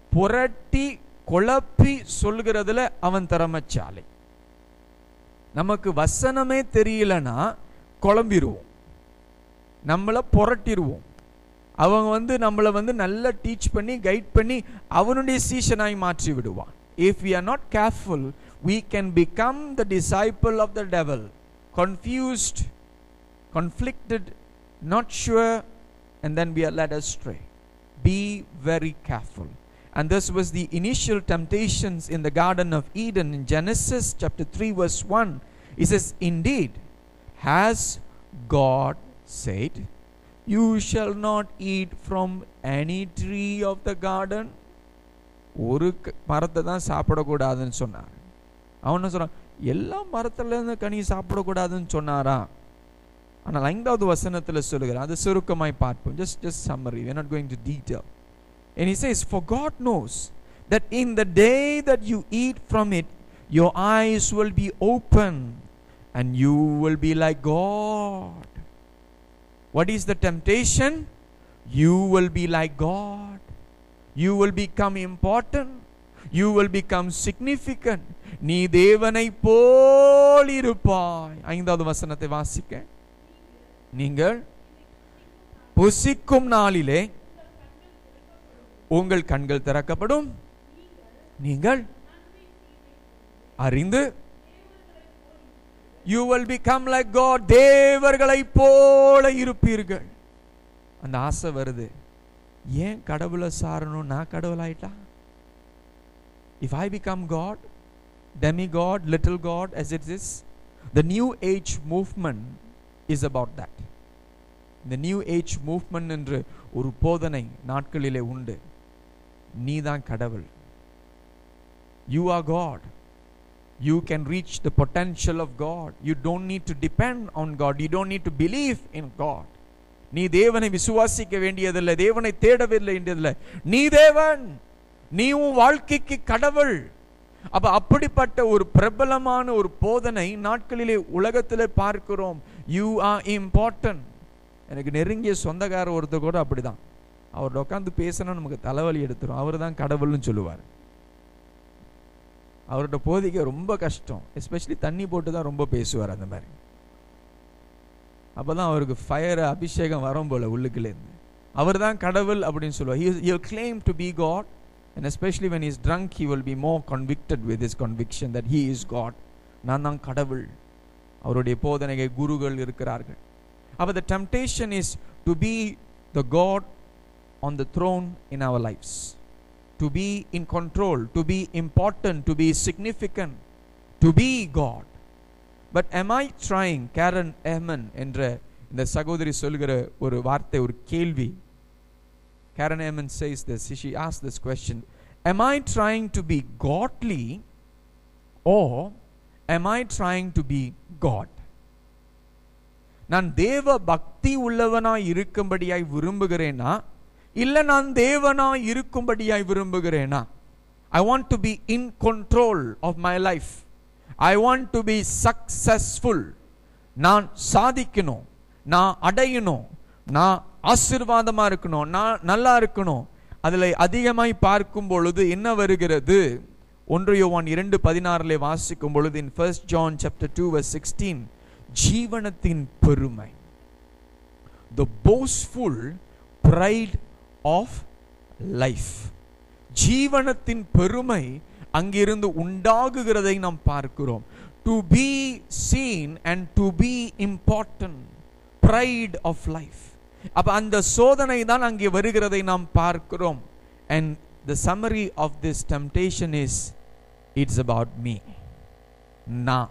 புரட்டி குழப்பி சொல்கிறதுல அவன் திறமச்சாலை நமக்கு வசனமே தெரியலனா குழம்பிடுவோம் நம்மளை புரட்டிடுவோம் அவங்க வந்து நம்மளை வந்து நல்லா டீச் பண்ணி கைட் பண்ணி அவனுடைய சீஷனாய் மாற்றி விடுவான் if we are not careful we can become the disciple of the devil confused conflicted not sure and then we are led astray be very careful and this was the initial temptations in the garden of eden in genesis chapter 3 verse 1 it says indeed has god said you shall not eat from any tree of the garden ஒரு க- மரத்தை தான் சாப்பிடக்கூடாதுன்னு சொன்னார் அவன் என்ன சொல்றான் எல்லா மரத்துல இருந்து கனி சாப்பிடக்கூடாதுன்னு சொன்னாரா ஆனால் ஐந்தாவது வசனத்துல சொல்லுகிறார் அது சுருக்கமாய் பார்ப்போம் just just summary we're not going to detail and he says for god knows that in the day that you eat from it your eyes will be open and you will be like god what is the temptation you will be like god you will become important you will become significant நீ தேவனை போல் இருப்பாய் ஐந்தாவது வசனத்தை வாசிக்க நீங்கள் புசிக்கும் நாளிலே உங்கள் கண்கள் திறக்கப்படும் நீங்கள் அறிந்து you will become like God தேவர்களை போல இருப்பீர்கள் அந்த ஆசை வருது ஏன் கடவுளை சாரணும் நான் கடவுள் ஆயிட்டா if I become God demigod, little god as it is. The new age movement is about that. இந்த நியூ ஏஜ் மூவ்மெண்ட் என்று ஒரு போதனை நாட்களிலே உண்டு நீதான் கடவுள் you are God you can reach the potential of God you don't need to depend on God you don't need to believe in God நீ தேவனை விசுவாசிக்க வேண்டியதில்லை தேவனை தேடவில்லை வேண்டியதில்லை நீ தேவன் நீ உன் வாழ்க்கைக்கு கடவுள் அப்ப அப்படிப்பட்ட ஒரு பிரபலமான ஒரு போதனை நாட்களிலே உலகத்திலே பார்க்கிறோம் யூ ஆர் இம்பார்ட்டன்ட் எனக்கு நெருங்கிய சொந்தக்கார ஒருத்தர் கூட அப்படிதான் அவர்கிட்ட உட்காந்து பேசினா நமக்கு தலைவலி எடுத்துரும் அவர் தான் கடவுள்னு சொல்லுவார் அவர்கிட்ட போதிக்க ரொம்ப கஷ்டம் எஸ்பெஷலி தண்ணி போட்டு தான் ரொம்ப பேசுவார் அந்த மாதிரி அப்பதான் அவருக்கு ஃபயர் அபிஷேகம் வரும் போல உள்ளுக்குலேருந்து அவர் தான் கடவுள் அப்படின்னு சொல்லுவார் he claim to be God and especially when he's drunk he will be more convicted with his conviction that he is God நான் தான் கடவுள் அவருடைய போதனைகள் குருகள் இருக்கிறார்கள் அப்ப the temptation is to be the God on the throne in our lives to be in control to be important to be significant to be God but am I trying Karen Ehman என்ற இந்த சகோதரி சொல்கிற ஒரு வார்த்தை ஒரு கேள்வி Karen Eman says this. She asked this question Am I trying to be godly or am I trying to be God? நான் தேவ பக்தி உள்ளவனாய் இருக்கும்படியாய் விரும்புகிறேனா இல்ல நான் தேவனாய் இருக்கும்படியாய் விரும்புகிறேனா I want to be in control of my life I want to be successful நான் சாதிக்கணும் நான் அடையணும் நான் ஆசிர்வாதமா இருக்கணும் நான் நல்லா இருக்கணும் அதில் அதிகமாய் பார்க்கும் பொழுது என்ன வருகிறது ஒன்று யோவான் இரண்டு பதினாறிலே வாசிக்கும் பொழுது in first John chapter two verse sixteen ஜீவனத்தின் பெருமை the boastful pride of life ஜீவனத்தின் பெருமை அங்கிருந்து உண்டாகுகிறதை நாம் பார்க்கிறோம் to be seen and to be important pride of life அப்ப அந்த சோதனை தான் அங்கே வருகிறதை நாம் பார்க்கிறோம் and the summary of this temptation is it's about me நான்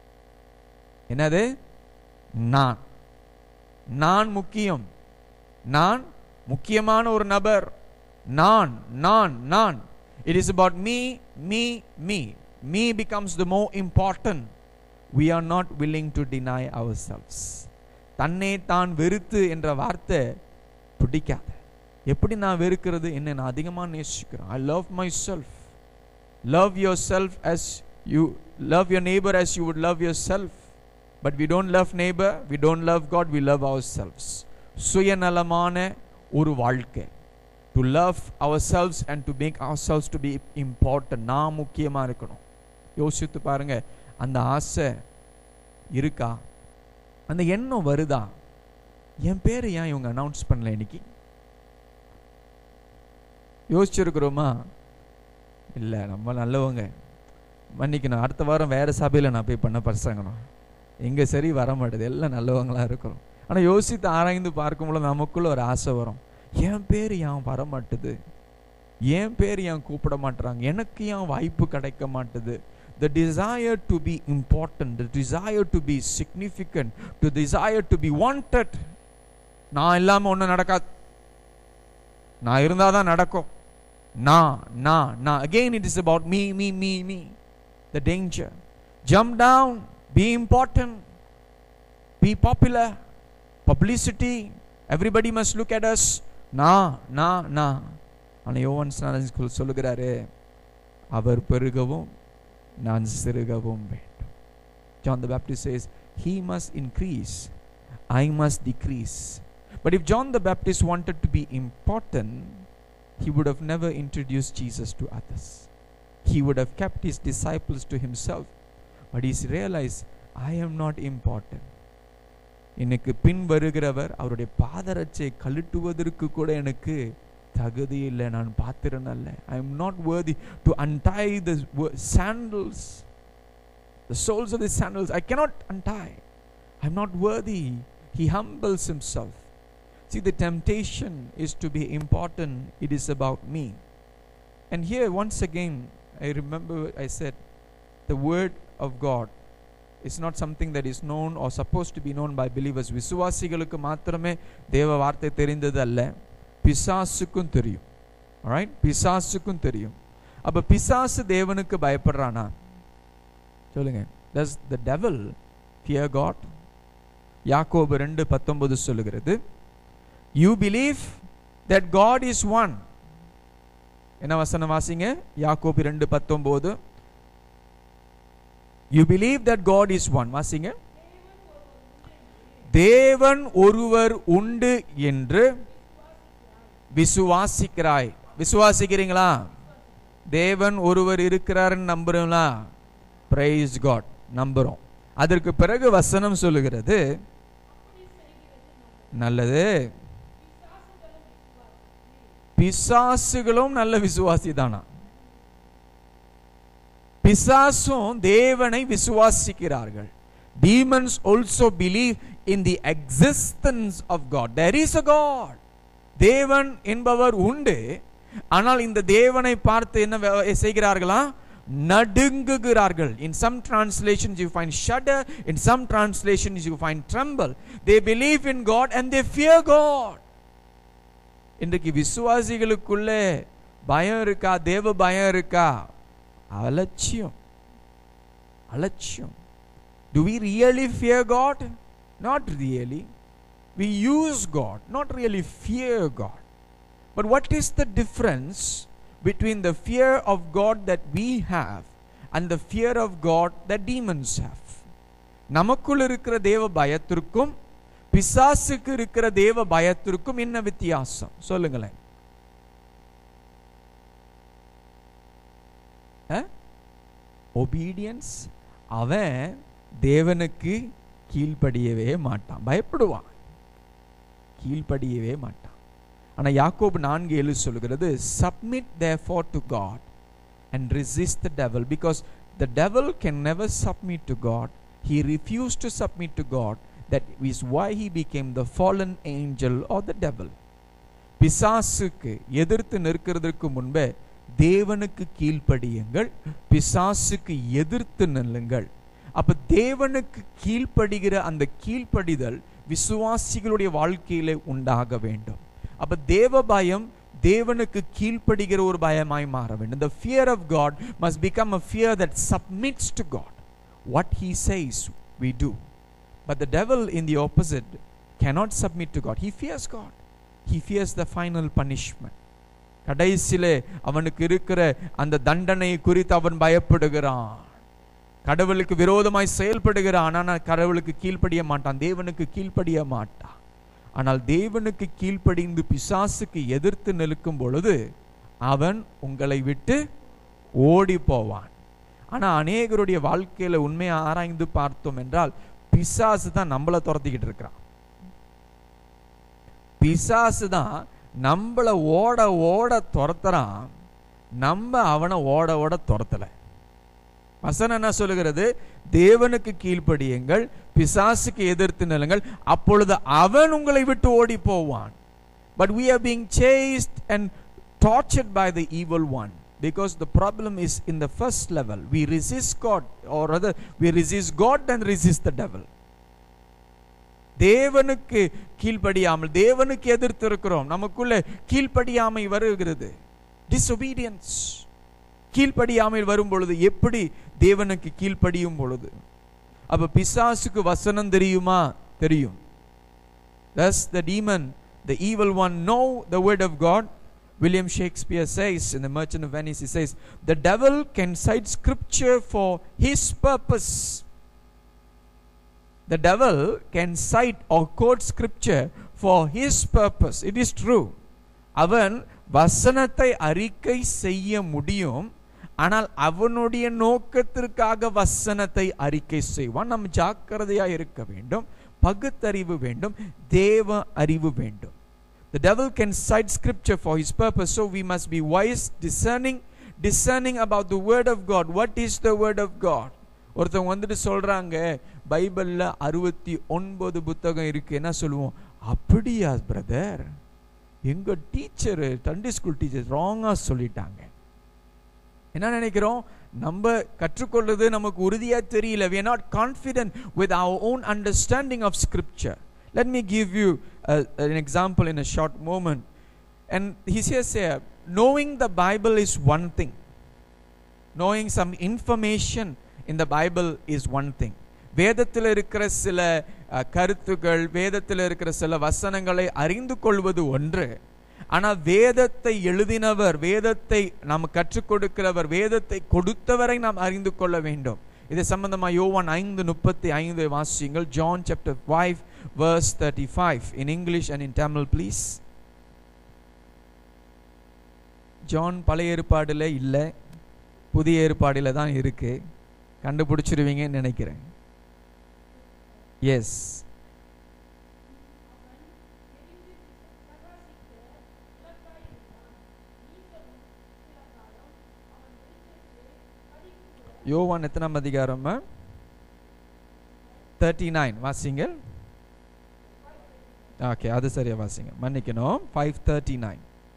என்னது நான் நான் முக்கியம் நான் முக்கியமான ஒரு நபர் நான் நான் நான் it is about me me me me becomes the more important we are not willing to deny ourselves தன்னை தான் வெறுத்து என்ற வார்த்தை பிடிக்காது எப்படி நான் வெறுக்கிறது என்ன நான் அதிகமாக நேசிக்கிறேன் I love myself love yourself as you love your neighbour as you would love yourself but we don't love neighbour we don't love God we love ourselves சுயநலமான ஒரு வாழ்க்கை to love ourselves and to make ourselves to be important நான் முக்கியமாக இருக்கணும் யோசித்து பாருங்க அந்த ஆசை இருக்கா அந்த எண்ணம் வருதா என் பேர் ஏன் இவங்க அனௌன்ஸ் பண்ணல இன்னைக்கு யோசிச்சிருக்கிறோமா இல்லை நம்ம நல்லவங்க மன்னிக்கணும் அடுத்த வாரம் வேறு சபையில் நான் போய் பண்ண பசங்கணும் எங்கே சரி வர மாட்டேது எல்லாம் நல்லவங்களாக இருக்கிறோம் ஆனால் யோசித்து ஆராய்ந்து பார்க்கும்போது நமக்குள்ள ஒரு ஆசை வரும் என் பேர் ஏன் வர மாட்டுது என் பேர் ஏன் கூப்பிட மாட்டுறாங்க எனக்கு ஏன் வாய்ப்பு கிடைக்க மாட்டுது the desire to be important the desire to be significant the desire to be wanted நான் இல்லாமல் ஒன்றும் நடக்காது நான் இருந்தால் தான் நடக்கும் நான் நான் நான் again it is about me me me me the danger jump down be important be popular publicity everybody must look at us நான் நான் நான் ஆனால் யோவன் ஸ்நானன் ஸ்கூல் சொல்லுகிறாரு அவர் பெருகவும் நான் சிறுகவும் வேண்டும் John the Baptist says he must increase I must decrease but if John the Baptist wanted to be important he would have never introduced Jesus to others he would have kept his disciples to himself but he's realized I am not important எனக்கு பின் வருகிறவர் அவருடைய பாதரட்சை கழட்டுவதற்கு கூட எனக்கு தகுதி இல்லை நான் பாத்திரன் அல்ல I am not worthy to untie the wo- sandals the soles of the sandals I cannot untie I'm not worthy he humbles himself see the temptation is to be important it is about me and here once again I remember I said the word of God is not something that is known or supposed to be known by believers விசுவாசிகளுக்கு மாத்திரமே தேவ வார்த்தை தெரிந்தது அல்ல பிசாசுக்கும் தெரியும் alright பிசாசுக்கும் தெரியும் அப்ப பிசாசு தேவனுக்கு பயப்படுறானா சொல்லுங்க does the devil fear god யாக்கோபு ரெண்டு பத்தொன்பது சொல்லுகிறது you believe that god is one என்ன வசனம் வாசிங்க யாக்கோபு ரெண்டு பத்தொன்பது you believe that god is one வாசிங்க தேவன் ஒருவர் உண்டு என்று விசுவாசிக்கிறாய் விசுவாசிக்கிறீங்களா தேவன் ஒருவர் இருக்கிறாருன்னு நம்புறீங்களா பிரைஸ் காட் நம்புறோம் அதற்கு பிறகு வசனம் சொல்லுகிறது நல்லது பிசாசுகளும் நல்ல விசுவாசி தானா பிசாசும் தேவனை விசுவாசிக்கிறார்கள் demons also believe in the existence of god there is a god தேவன் என்பவர் உண்டு ஆனால் இந்த தேவனை பார்த்து என்ன வே- செய்கிறார்களா நடுங்குகிறார்கள் in some translations you find shudder in some translations you find tremble they believe in god and they fear god இன்றைக்கு விசுவாசிகளுக்குள்ளே பயம் இருக்கா தேவ பயம் இருக்கா அலட்சியம் அலட்சியம் do we really fear god not really we use god not really fear god but what is the difference between the fear of god that we have and the fear of god that demons have நமக்குள் இருக்கிற தேவ பயத்திற்கும் பிசாசுக்கு இருக்கிற தேவ பயத்திற்கும் என்ன வித்தியாசம் சொல்லுங்களேன் obedience அவன் தேவனுக்கு கீழ்ப்படியவே மாட்டான் பயப்படுவான் கீழ்ப்படியவே மாட்டான் ஆனா யாக்கோபு நான்கு ஏழு சொல்கிறது submit therefore to God and resist the devil because the devil can never submit to God he refused to submit to God that is why he became the fallen angel or the devil பிசாசுக்கு எதிர்த்து நிற்கிறதுக்கு முன்பே தேவனுக்கு கீழ்ப்படியுங்கள் பிசாசுக்கு எதிர்த்து நில்லுங்கள் அப்ப தேவனுக்கு கீழ்ப்படுகிற அந்த கீழ்ப்படிதல் விசுவாசிகளுடைய வாழ்க்கையிலே உண்டாக வேண்டும் அப்ப தேவ பயம் தேவனுக்கு கீழ்ப்படுகிற ஒரு பயமாய் மாற வேண்டும் the fear of god must become a fear that submits to god what he says we do but the devil in the opposite cannot submit to god he fears god he fears the final punishment கடைசியிலே அவனுக்கு இருக்கிற அந்த தண்டனை குறித்து அவன் பயப்படுகிறான் கடவுளுக்கு விரோதமாய் செயல்படுகிறான் ஆனால் கடவுளுக்கு கீழ்ப்படிய மாட்டான் தேவனுக்கு கீழ்ப்படிய மாட்டான் ஆனால் தேவனுக்கு கீழ்ப்படிந்து பிசாசுக்கு எதிர்த்து நிற்கும் பொழுது அவன் உங்களை விட்டு ஓடி போவான் ஆனா அநேகருடைய வாழ்க்கையில உண்மையை ஆராய்ந்து பார்த்தோம் என்றால் பிசாசு தான் நம்மளை துரத்திக்கிட்டு இருக்கிறான் பிசாசு தான் நம்மள ஓட ஓட துரத்துறான் நம்ம அவனை ஓட ஓட துரத்தல வசனம் என்ன சொல்லுகிறது தேவனுக்கு கீழ்ப்படியுங்கள் பிசாசுக்கு எதிர்த்து நிலுங்கள் அப்பொழுது அவன் உங்களை விட்டு ஓடி போவான் but we are being chased and tortured by the evil one because the problem is in the first level we resist god or rather we resist god and resist the devil தேவனுக்கு கீழ்ப்படியாமல் தேவனுக்கு எதிர்த்து இருக்கிறோம் நமக்குள்ள கீழ்ப்படியாமை வருகிறது disobedience கீழ்ப்படியாமல் வரும் பொழுது எப்படி தேவனுக்கு கீழ்ப்படியும் பொழுது அப்ப பிசாசுக்கு வசனம் தெரியுமா தெரியும் Does the demon, the evil one, know the word of God? William Shakespeare says in The Merchant of Venice, he says, The devil can cite scripture for his purpose. The devil can cite or quote scripture for his purpose. It is true. அவன் வசனத்தை அறிக்கை செய்ய முடியும் ஆனால் அவனுடைய நோக்கத்திற்காக வசனத்தை அறிக்கை செய்வான் நம்ம ஜாக்கிரதையா இருக்க வேண்டும் பகுத்தறிவு வேண்டும் தேவ அறிவு வேண்டும் The devil can cite scripture for his purpose, so we must be wise, discerning, discerning about the word of God. What is the word of God? ஒருத்தவங்க வந்துட்டு சொல்றாங்க பைபிள்ல அறுபத்தி ஒன்பது புத்தகம் இருக்கு என்ன சொல்லுவோம் அப்படியா பிரதர் எங்க டீச்சர் சண்டே ஸ்கூல் டீச்சர் ராங்கா சொல்லிட்டாங்க என்ன நினைக்கிறோம் நம்ம கற்றுக்கொள்றது நமக்கு உறுதியா தெரியல we are not confident with our own understanding of scripture let me give you a, an example in a short moment and he says here knowing the bible is one thing knowing some information in the bible is one thing வேதத்தில் இருக்கிற சில அஹ், கருத்துகள் வேதத்தில் இருக்கிற சில வசனங்களை அறிந்து கொள்வது ஒன்று ஆனா வேதத்தை எழுதினவர் வேதத்தை நாம் கற்றுக் கொடுக்கிறவர் வேதத்தை கொடுத்தவரை நாம் அறிந்து கொள்ள வேண்டும் இது சம்பந்தமா யோவான் ஐந்து முப்பத்தி ஐந்து வாசியுங்கள் John chapter five verse thirty five in English and in Tamil please John பழைய ஏற்பாடுல இல்லை புதிய ஏற்பாடில் தான் இருக்கு கண்டுபிடிச்சிருவீங்கன்னு நினைக்கிறேன் எஸ் யோவான் எத்தனாம் அதிகாரம் தேர்ட்டி நைன் வாசிங்க ஓகே அது சரியா வாசிங்க மன்னிக்கணும் ஃபைவ் தேர்ட்டி நைன்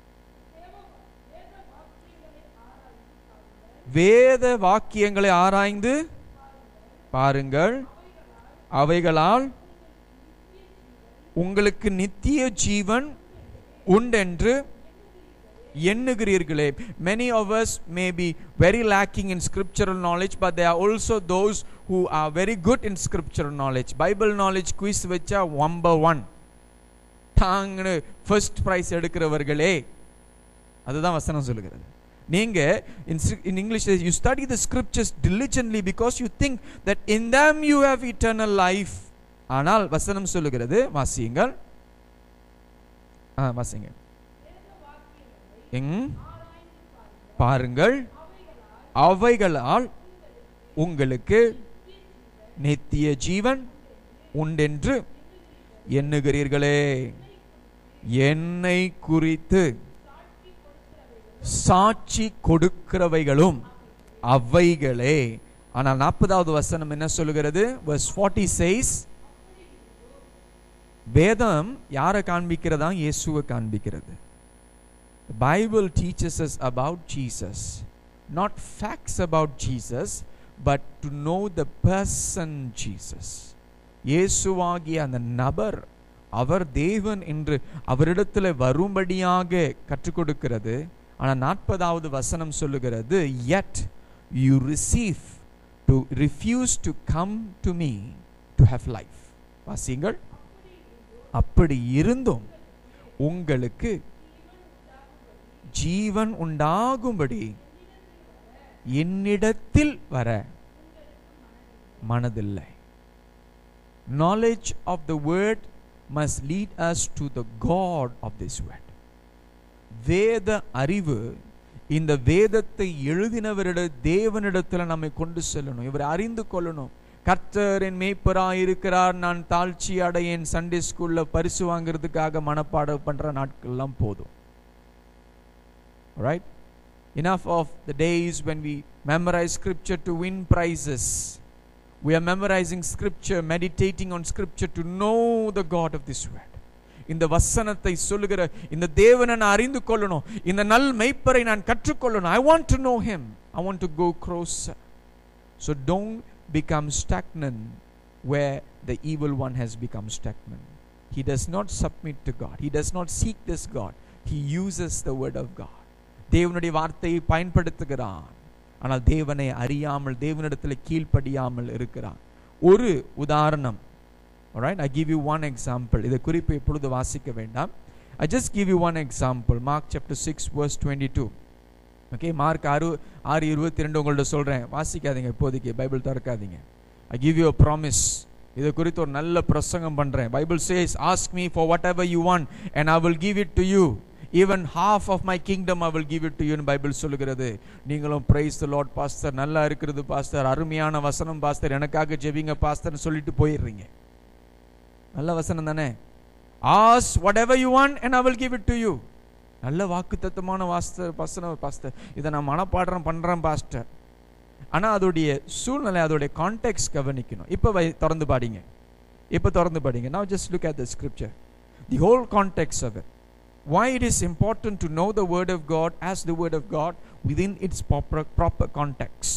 வேத வாக்கியங்களை ஆராய்ந்து பாருங்கள் அவைகளால் உங்களுக்கு நித்திய ஜீவன் உண்டென்று எண்ணுகிறீர்களே many of us may be very lacking in scriptural knowledge but there are also those who are very good in scriptural knowledge bible knowledge quiz வச்சா number ஒன் தாங்கன்னு ஃபர்ஸ்ட் ப்ரைஸ் எடுக்கிறவர்களே அதுதான் வசனம் சொல்லுகிறது நீங்க in Sri- in english says you study the scriptures diligently because you think that in them you have eternal life ஆனால் வசனம் சொல்லுகிறது வாசியுங்கள் ஆ வாசிங்க எங் பாருங்கள் அவைகளால் உங்களுக்கு நித்திய ஜீவன் உண்டென்று எண்ணுகிறீர்களே என்னை குறித்து சாட்சி கொடுக்கிறவைகளும் அவைகளே ஆனால் நாற்பதாவது வசனம் என்ன சொல்லுகிறது verse 40 says வேதம் யாரை காண்பிக்கிறதா இயேசுவை காண்பிக்கிறது The Bible teaches us about Jesus, not facts about Jesus, but to know the person Jesus. இயேசுவாகிய அந்த நபர் அவர் தேவன் என்று அவரிடத்தில் வரும்படியாக கற்றுக் கொடுக்கிறது ஆனால் நாற்பதாவது வசனம் சொல்லுகிறது yet you receive to refuse to come to me to have life வாசிங்கள் அப்படி இருந்தும் உங்களுக்கு ஜீவன் உண்டாகும்படி என்னிடத்தில் வர மனதில்லை knowledge of the word must lead us to the God of this word. வேத அறிவு இந்த வேதத்தை எழுதினவரிட தேவனிடத்துல நம்மை கொண்டு செல்லணும் இவரை அறிந்து கொள்ளணும் கர்த்தரின் மேய்ப்பராய் இருக்கிறார் நான் தாழ்ச்சி அடையேன் சண்டே ஸ்கூல்ல பரிசு வாங்குறதுக்காக மனப்பாடம் பண்ற நாட்கள்லாம் போதும் right enough of the days when we memorize scripture to win prizes we are memorizing scripture meditating on scripture to know the god of this word இந்த வசனத்தை சொல்லுகிற இந்த தேவனை நான் அறிந்து கொள்ளணும் இந்த நல் மெய்ப்பரை நான் கற்றுக்கொள்ளணும் I want to know him I want to go grow so don't become stagnant where the evil one has become stagnant. He does not submit to God. He does not seek this God. He uses the word of God. தேவனுடைய வார்த்தையை பயன்படுத்துகிறான் ஆனால் தேவனை அறியாமல் தேவனிடத்தில் கீழ்ப்படியாமல் இருக்கிறான் ஒரு உதாரணம் alright i give you one example இதை குறிப்பு இப்பொழுது வாசிக்க வேண்டாம் i just give you one example mark chapter 6 verse 22 okay Mark ஆறு ஆறு இருபத்தி ரெண்டு உங்கள்ட்ட சொல்கிறேன் வாசிக்காதீங்க இப்போதைக்கு பைபிள் திறக்காதீங்க I give you a promise இதை குறித்து ஒரு நல்ல பிரசங்கம் பண்ணுறேன் Bible says ask me for whatever you want and I will give it to you even half of my kingdom I will give it to யூன்னு Bible சொல்லுகிறது நீங்களும் praise the Lord pastor நல்லா இருக்கிறது pastor அருமையான வசனம் pastor எனக்காக ஜெபிங்க பாஸ்டர்னு சொல்லிட்டு போயிடுறீங்க நல்ல வசனம் தானே ask whatever you want and I will give it to you நல்ல வாக்கு தத்துவமான வாஸ்தர் வசனம் பாஸ்டர் இதை நான் மனப்பாடுறேன் பண்ணுறேன் பாஸ்டர் ஆனால் அதோடைய சூழ்நிலை அதோடைய கான்டெக்ட் கவனிக்கணும் இப்போ வை திறந்து பாடிங்க இப்போ திறந்து பாடிங்க now just look at the scripture the whole context of it why it is important to know the word of God as the word of God within its proper, proper context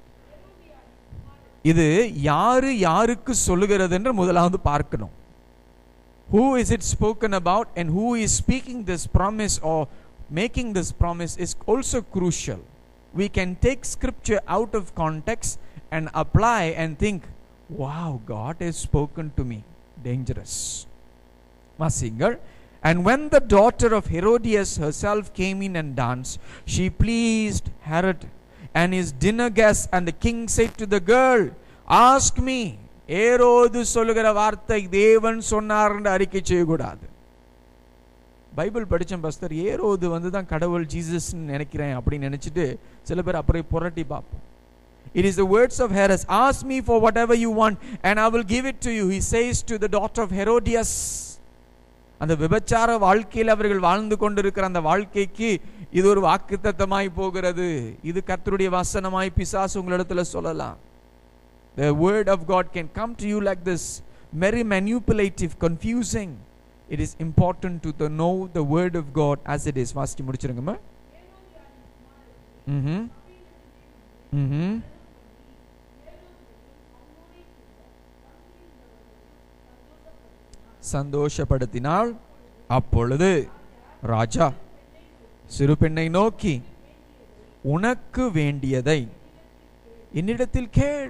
இது யாரு யாருக்கு சொல்லுகிறதுன்ற முதலாவது பார்க்கணும் who is it spoken about and who is speaking this promise or making this promise is also crucial we can take scripture out of context and apply and think wow god has spoken to me dangerous Masinger. And when the daughter of Herodias herself came in and danced, she pleased Herod and his dinner guests. And the king said to the girl, Ask me. ஏரோது சொல்லுகிற வார்த்தை தேவன் சொன்னார் என்று அறிக்கை செய்யக்கூடாது Bible படித்தேன் பஸ்தர் ஏரோது வந்து தான் கடவுள் ஜீசஸ்ன்னு நினைக்கிறேன் அப்படின்னு நினச்சிட்டு சில பேர் அப்புறம் புரட்டி பார்ப்போம் it is the words of Herod's ask me for whatever you want and I will give it to you he says to the daughter of Herodias அந்த விபச்சார வாழ்க்கையில் அவர்கள் வாழ்ந்து கொண்டிருக்கிற அந்த வாழ்க்கைக்கு இது ஒரு வாக்குத்தத்தமாய் போகிறது இது கர்த்தருடைய வசனமாய் பிசாசு உங்களிடத்துல சொல்லலாம் The word of God can come to you like this, very manipulative, confusing. It is important to the know the word of God as it is. வாசிச்சு முடிச்சிருங்கம்மா ம் ம் சந்தோஷப்படுத்தினாள் அப்பொழுது ராஜா சிறு பெண்ணை நோக்கி உனக்கு வேண்டியதை என்னிடத்தில் கேள்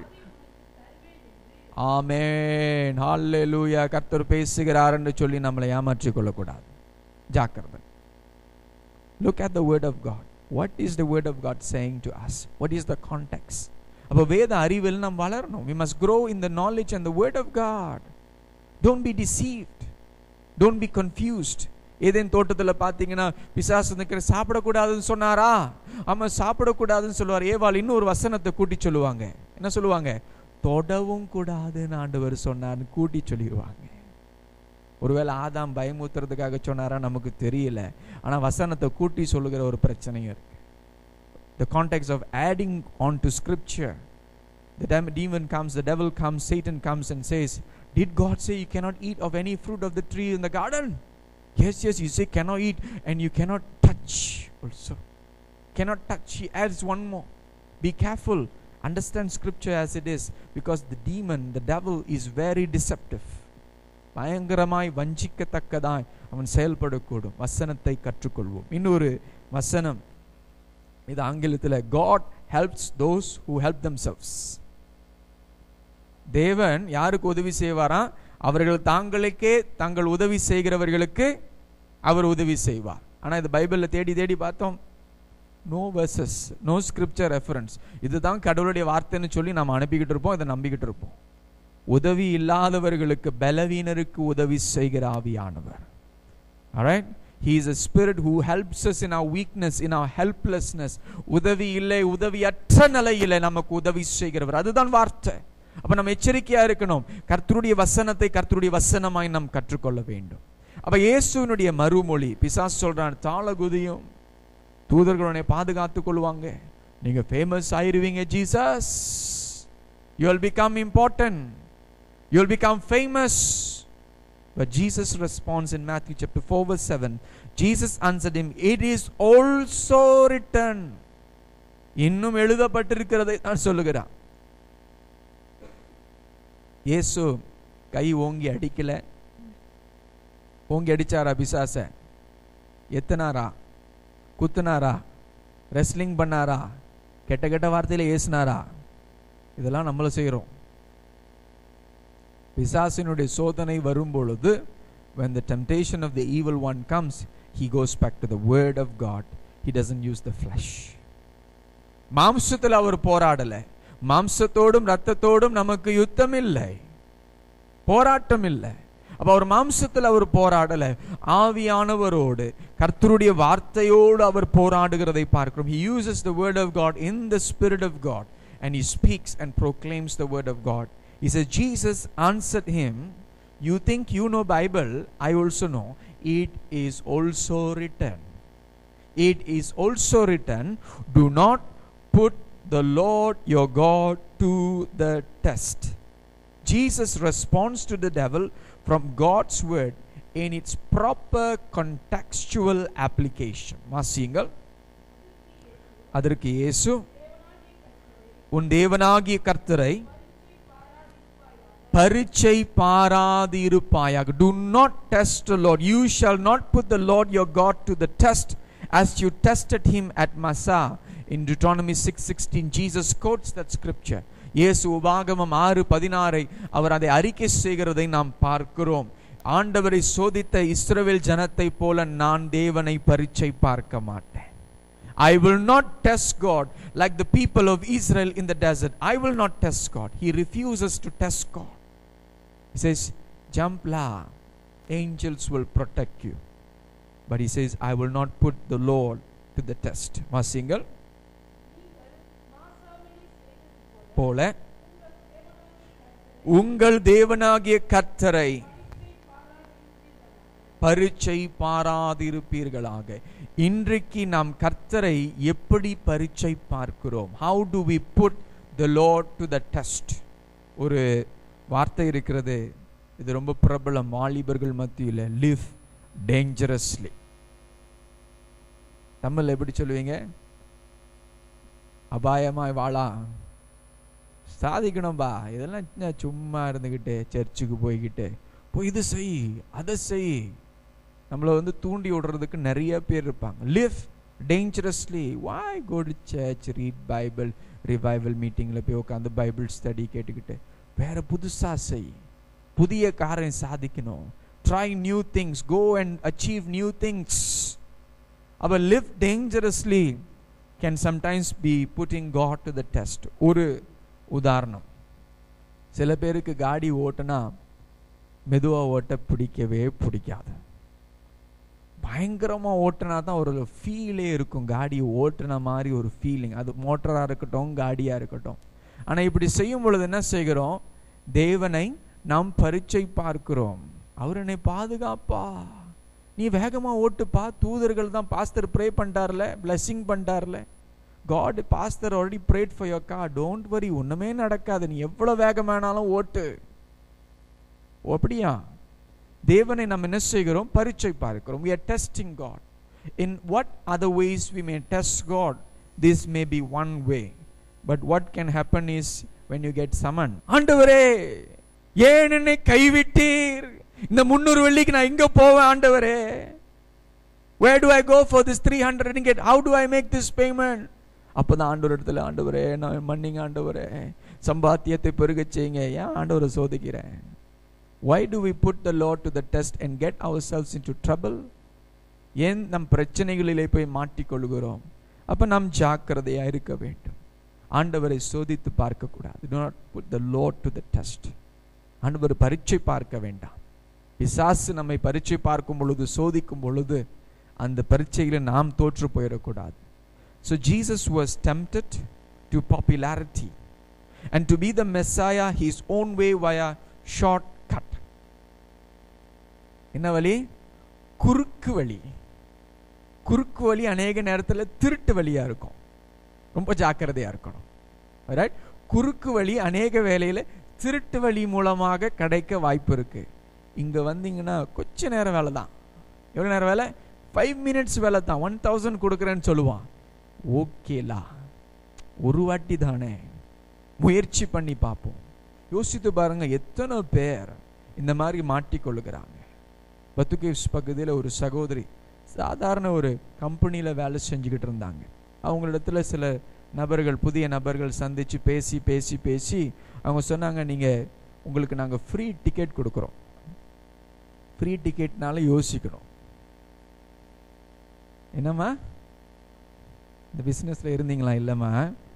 ஆமேன் ஹalleluya கர்த்தர் பேசுகிறார் என்று சொல்லி நம்மளை ஏமாற்றிக் கொள்ளக்கூடாது ஜாக்கிரதை look at the word of god what is the word of god saying to us what is the context அப்போ வேத அறிவில் நாம் வளரணும் we must grow in the knowledge and the word of god don't be deceived don't be confused ஏதேன் தோட்டத்தில் பார்த்தீங்கன்னா பிசாசு நிற்கிற சாப்பிடக்கூடாதுன்னு சொன்னாரா ஆமாம் சாப்பிடக்கூடாதுன்னு சொல்லுவார் ஏவாள் இன்னொரு வசனத்தை கூட்டி சொல்லுவாங்க என்ன சொல்லுவாங்க தொடவும் கூடாதுன்னு ஆண்டவர் சொன்னார்னு கூட்டி சொல்லிடுவாங்க ஒருவேளை ஆதாம் பயமுத்துறதுக்காக சொன்னாரா நமக்கு தெரியல ஆனால் வசனத்தை கூட்டி சொல்லுகிற ஒரு பிரச்சனையும் இருக்கு the context of adding on to scripture the dem- demon comes the devil comes satan comes and says did god say you cannot eat of any fruit of the tree in the garden yes yes you say cannot eat and you cannot touch also cannot touch he adds one more be careful understand scripture as it is because the demon the devil is very deceptive பயங்கரமாய் வஞ்சிக்கத்தக்கதாய் அவன் செயல்படக்கூடும் வசனத்தை கற்றுக்கொள்வோம் இன்னொரு வசனம் இது ஆங்கிலத்தில் God helps those who help themselves தேவன் யாருக்கு உதவி செய்வாராம் அவர்கள் தாங்களுக்கே தங்கள் உதவி செய்கிறவர்களுக்கு அவர் உதவி செய்வார் ஆனால் இது பைபிளில் தேடி தேடி பார்த்தோம் no verses no scripture reference இதுதான் கடவுளுடைய வார்த்தைன்னு சொல்லி நாம் அனுப்பிக்கிட்டு இருப்போம் இதை நம்பிக்கிட்டு இருப்போம் உதவி இல்லாதவர்களுக்கு பலவீனருக்கு உதவி செய்கிற ஆவியானவர் alright he is a spirit who helps us in our weakness in our helplessness உதவி இல்லை உதவியற்ற நிலையில நமக்கு உதவி செய்கிறவர் அதுதான் வார்த்தை அப்ப நம்ம எச்சரிக்கையா இருக்கணும் கர்த்தருடைய வசனத்தை கர்த்தருடைய வசனமாய் நாம் கற்றுக்கொள்ள வேண்டும் அப்ப இயேசுவினுடைய மறுமொழி பிசாஸ் சொல்றான் தாளகுதியும் தூதர்கள் உன்னை பாதுகாத்துக் கொள்வாங்க நீங்க ஃபேமஸ் ஆயிருவீங்க Jesus you will become important you will become famous But Jesus responds in Matthew chapter 4 verse 7 Jesus answered him it is also written இன்னும் எழுதப்பட்டிருக்கிறதை தான் சொல்லுகிறான் இயேசு கை ஓங்கி அடிக்கல ஓங்கி அடிச்சாரா பிசாச எத்தனாரா குத்துனாரா ரெஸ்லிங் பண்ணாரா கெட்ட கெட்ட வார்த்தையில ஏசுனாரா இதெல்லாம் நம்மள செய்கிறோம் பிசாசினுடைய சோதனை வரும் பொழுது when the temptation of the evil one comes he goes back to the word of god he doesn't use the flesh மாம்சத்தில் அவர் போராடல மாம்சத்தோடும் ரத்தத்தோடும் நமக்கு யுத்தம் இல்லை போராட்டம் இல்லை அப்ப அவர் மாம்சத்தில் அவர் போராடல ஆவியானவரோடு கர்த்தருடைய வார்த்தையோடு அவர் போராடுகிறதை பார்க்கிறோம் he uses the word of god in the spirit of god and he speaks and proclaims the word of god he says jesus answered him you think you know bible i also know it is also written it is also written do not put the lord your god to the test jesus responds to the devil from god's word in its proper contextual application வாசியுங்கள் அதற்கு இயேசு உன் தேவனாகிய கர்த்தரை பரீட்சை பாராதிருப்பாயாக do not test the lord you shall not put the lord your god to the test as you tested him at Massa in Deuteronomy 6:16 Jesus quotes that scripture இயேசு உபாகமம் ஆறு பதினாறை அவர் அதை அறிக்கை செய்கிறதை நாம் பார்க்கிறோம் ஆண்டவரை சோதித்த இஸ்ரவேல் ஜனத்தை போல நான் தேவனை பரீட்சை பார்க்க மாட்டேன் I will not test God like the people of Israel in the desert. I will not test God. He refuses to test God. He says, Jump la, angels will protect you. But he says, I will not put the Lord to the test. வாசிங்கள் போல உங்கள் தேவனாகிய கர்த்தரை பரீட்சை பாராதிருப்பீர்களாக இன்றைக்கு நாம் கர்த்தரை எப்படி பரீட்சை பார்க்கிறோம் how do we put the Lord to the test ஒரு வார்த்தை இருக்கிறது இது ரொம்ப பிரபலம் வாலிபர்கள் மத்தியில் லிவ் டேஞ்சரஸ்லி தமிழ் எப்படி சொல்லுவீங்க அபாயமாய் வாழா சாதிக்கணும்பா இதெல்லாம் என்ன சும்மா இருந்துக்கிட்டு சர்ச்சுக்கு போய்கிட்டு போய் இது செய் அதை செய் நம்மளை வந்து தூண்டி விடுறதுக்கு நிறைய பேர் இருப்பாங்க live dangerously why go to church read Bible revival மீட்டிங்கில் போய் உட்காந்து பைபிள் ஸ்டடி கேட்டுக்கிட்டு வேற புதுசா செய் புதிய காரியம் சாதிக்கணும் try new things go and achieve new things அவ live dangerously can sometimes be putting God to the test ஒரு உதாரணம் சில பேருக்கு காடி ஓட்டுனா மெதுவாக ஓட்ட பிடிக்கவே பிடிக்காது பயங்கரமாக ஓட்டினா தான் ஒரு ஃபீலே இருக்கும் காடி ஓட்டுன மாதிரி ஒரு ஃபீலிங் அது மோட்டராக இருக்கட்டும் காடியாக இருக்கட்டும் ஆனால் இப்படி செய்யும் பொழுது என்ன செய்கிறோம் தேவனை நாம் பரீட்சை பார்க்கிறோம் அவர் என்னை பாதுகாப்பா நீ வேகமாக ஓட்டுப்பா தூதர்கள் தான் பாஸ்தர் ப்ரே பண்ணிட்டார்ல பிளெஸ்ஸிங் பண்ணிட்டார்ல God pastor already prayed for your car don't worry ஒன்றுமே நடக்காது நீ எவ்வளோ வேகமானாலும் ஓட்டு அப்படியா தேவனை நம்ம என்ன செய்கிறோம் பரீட்சை பார்க்கிறோம் we are testing god in what other ways we may test god this may be one way but what can happen is when you get summoned ஆண்டவரே ஏன் என்னை கைவிட்டீர் இந்த முன்னூறு வெள்ளிக்கு நான் எங்க போவேன் ஆண்டவரே where do i go for this 300 ringgit how do i make this payment அப்பதான் ஆண்டவர் இடத்துல ஆண்டவரே நான் மன்னிங்க ஆண்டவரே சம்பாத்தியத்தை பெருகச் செய்யுங்க ஏன் ஆண்டவரை சோதிக்கிறேன் why do we put the Lord to the test and get ourselves into trouble ஏன் நம் பிரச்சனைகளிலே போய் மாட்டிக்கொள்கிறோம் அப்ப நாம் ஜாக்கிரதையா இருக்க வேண்டும் ஆண்டவரை சோதித்து பார்க்க கூடாது do not put the Lord to the test ஆண்டவர் பரீட்சை பார்க்க வேண்டாம் பிசாசு நம்மை பரீட்சை பார்க்கும் பொழுது சோதிக்கும் பொழுது அந்த பரீட்சையில நாம் தோற்று போயிடக்கூடாது so Jesus was tempted to popularity and to be the Messiah his own way via short cut என்ன வழி குறுக்கு வழி குறுக்கு வழி அநேக நேரத்தில் திருட்டு வழியா இருக்கும் ரொம்ப ஜாக்கிரதையா இருக்கணும் ரைட் குறுக்கு வழி அநேக வேலையில திருட்டு வழி மூலமாக கிடைக்க வாய்ப்பு இருக்கு இங்க வந்தீங்கன்னா கொஞ்ச நேரம் வேலை தான் எவ்வளோ நேரம் வேலை ஃபைவ் மினிட்ஸ் வேலை தான் ஒன் தௌசண்ட் கொடுக்குறேன்னு சொல்லுவான் ஓகேலா ஒரு வாட்டி தானே முயற்சி பண்ணி பார்ப்போம் யோசித்து பாருங்க எத்தனை பேர் இந்த மாதிரி மாட்டிக்கொள்ளுகிறாங்க பத்துகேவ்ஸ் பகுதியில் ஒரு சகோதரி சாதாரண ஒரு கம்பெனியில் வேலை செஞ்சுக்கிட்டு இருந்தாங்க அவங்களிடத்துல சில நபர்கள் புதிய நபர்கள் சந்திச்சு பேசி பேசி பேசி அவங்க சொன்னாங்க நீங்கள் உங்களுக்கு நாங்கள் ஃப்ரீ டிக்கெட் கொடுக்குறோம் ஃப்ரீ டிக்கெட்னால யோசிக்கணும் என்னம்மா இந்த பிஸ்னஸில் இருந்தீங்களா இல்லைம்மா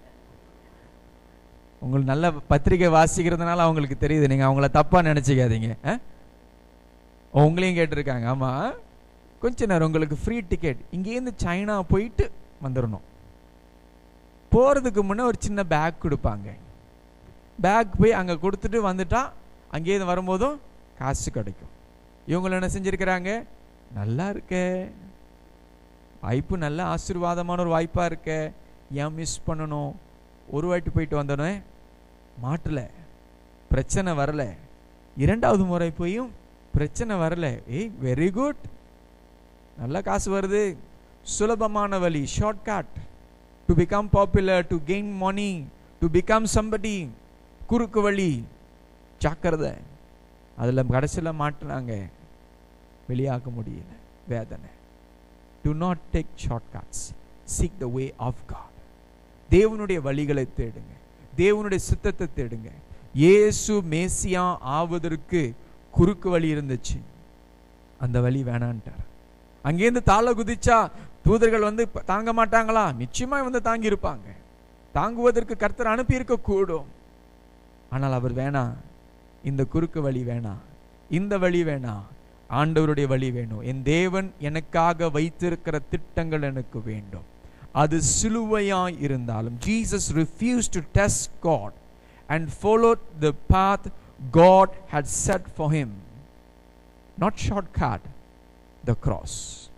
உங்களுக்கு நல்ல பத்திரிக்கை வாசிக்கிறதுனால அவங்களுக்கு தெரியுது நீங்கள் அவங்கள தப்பாக நினச்சிக்காதீங்க ஆ? உங்களையும் கேட்டிருக்காங்க ஆமாம் கொஞ்ச நேரம் உங்களுக்கு ஃப்ரீ டிக்கெட் இங்கேருந்து சைனா போயிட்டு வந்துடணும் போகிறதுக்கு முன்னே ஒரு சின்ன பேக் கொடுப்பாங்க பேக் போய் அங்கே கொடுத்துட்டு வந்துட்டா அங்கேயிருந்து வரும்போதும் காசு கிடைக்கும் இவங்க என்ன செஞ்சுருக்கிறாங்க நல்லா இருக்கே வாய்ப்பு நல்ல ஆசீர்வாதமான ஒரு வாய்ப்பாக இருக்க ஏன் மிஸ் பண்ணணும் ஒரு வாட்டி போயிட்டு வந்தோடனே மாட்டல பிரச்சனை வரல இரண்டாவது முறை போயும் பிரச்சனை வரல ஏய் வெரி குட் நல்ல காசு வருது சுலபமான வழி short cut to become popular to gain money to become somebody குறுக்கு வழி ஜாக்கிரதை அதில் கடைசியில் மாட்டினாங்க வெளியாக்க முடியல வேதனை to not take short cuts seek the way of God தேவனுடைய வழிகளை தேடுங்க தேவனுடைய சித்தத்தை தேடுங்க இயேசு மேசியா ஆவதற்கு குறுக்கு வழி இருந்துச்சு அந்த வழி வேணான்ட்டார் அங்கேருந்து தாள குதிச்சா தூதர்கள் வந்து ப- தாங்க மாட்டாங்களா நிச்சயமா வந்து தாங்கி இருப்பாங்க தாங்குவதற்கு கர்த்தர் அனுப்பி இருக்க கூடும் ஆனால் அவர் வேணாம் இந்த குறுக்கு வழி வேணாம் இந்த வழி வேணாம் ஆண்டவருடைய வழி வேணும் என் தேவன் எனக்காக வைத்திருக்கிற திட்டங்கள் எனக்கு வேண்டும் அது சிலுவையாய் இருந்தாலும் Jesus refused to test God and followed the path God had set for him not shortcut the cross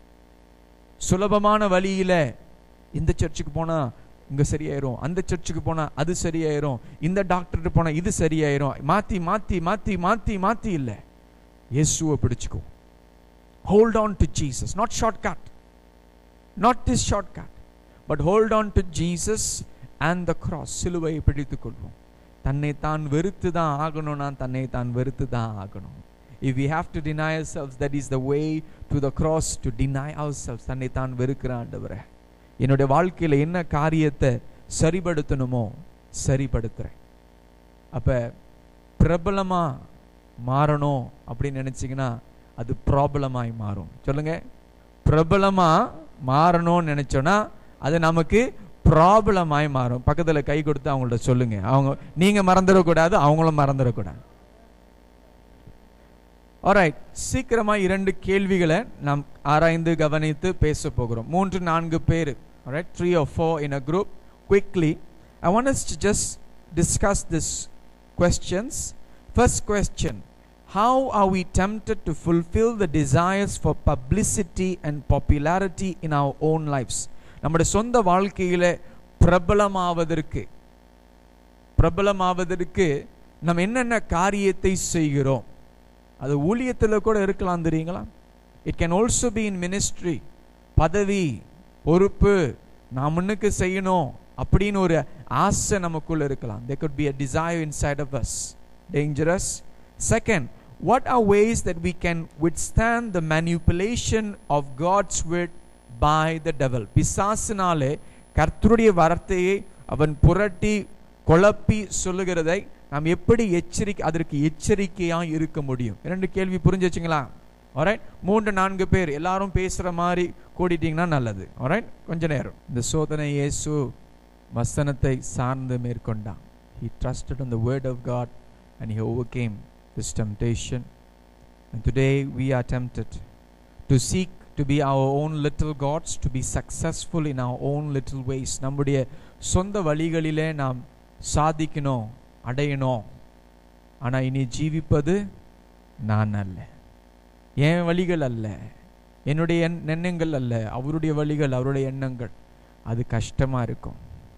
சுலபமான வழியில இந்த சர்ச்சுக்கு போனா இங்க சரியாயிரும் அந்த சர்ச்சுக்கு போனா அது சரியாயிரும் இந்த டாக்டர்கிட்ட போனா இது சரியாயிரும் மாத்தி மாத்தி மாத்தி மாத்தி மாத்தி இல்ல இயேசுவை பிடிச்சுக்கோ hold on to Jesus not short cut not this short cut but hold on to Jesus and the cross சிலுவையை பிடித்துக் கொள்வோம் தன்னை தான் வெறுத்து தான் ஆகணும்னா தன்னை தான் வெறுத்து தான் ஆகணும் if we have to deny ourselves that is the way to the cross to deny ourselves தன்னை தான் வெறுக்கிற ஆண்டவரே என்னுடைய வாழ்க்கையில என்ன காரியத்தை சரிபடுத்தணுமோ சரிபடுத்துறேன் அப்ப பிரபலமா மாறணும் அப்படின்னு நினைச்சீங்கன்னா அது ப்ராப்ளமாய் மாறும் சொல்லுங்க பிரபலமா மாறணும்னு நினைச்சோன்னா அது நமக்கு ப்ராப்ளமாய் மாறும் பக்கத்துல கை கொடுத்து அவங்கள்ட்ட சொல்லுங்க அவங்க நீங்க மறந்துடக்கூடாது அவங்களும் மறந்துடக்கூடாது ஆல்ரைட் சீக்கிரமா இரண்டு கேள்விகளை நாம் ஆராய்ந்து கவனித்து பேச போகிறோம் மூன்று நான்கு பேர் alright three or four in a group quickly i want us to just discuss this questions first question how are we tempted to fulfill the desires for publicity and popularity in our own lives நம்முடைய சொந்த வாழ்க்கையில பிரபலமாவதற்கு பிரபலமாவதற்கு நம்ம என்னென்ன காரியத்தை செய்கிறோம் அது ஊழியத்தில் கூட இருக்கலாம் தெரியுங்களா it can also be in ministry பதவி பொறுப்பு நான் முன்னுக்கு செய்யணும் அப்படின்னு ஒரு ஆசை நமக்குள்ள இருக்கலாம் there could be a desire inside of us dangerous second what are ways that we can withstand the manipulation of god's word by the devil பிசாசினாலே கர்த்தருடைய வார்த்தையை அவன் புரட்டி குழப்பி சொல்லுகிறதை நாம் எப்படி எச்சரிக்கை அதற்கு எச்சரிக்கையா இருக்க முடியும் இரண்டு கேள்வி புரிஞ்சு வச்சுங்களா alright மூன்று நான்கு பேர் எல்லாரும் பேசுற மாதிரி கூடிட்டீங்கன்னா நல்லது alright கொஞ்ச நேரம் இந்த சோதனை இயேசு வசனத்தை சார்ந்து மேற்கொண்டான் he trusted on the word of god and he overcame this temptation. And today we are tempted to seek to be our own little gods, to be successful in our own little ways. நம்முடைய சொந்த வழிகளிலே நாம் சாதிக்கணும் அடையணும் ஆனால் இனி ஜீவிப்பது நான் அல்ல என் வழிகள் அல்ல என்னுடைய எண் எண்ணங்கள் அல்ல அவருடைய வழிகள் அவருடைய எண்ணங்கள் அது கஷ்டமாக இருக்கும்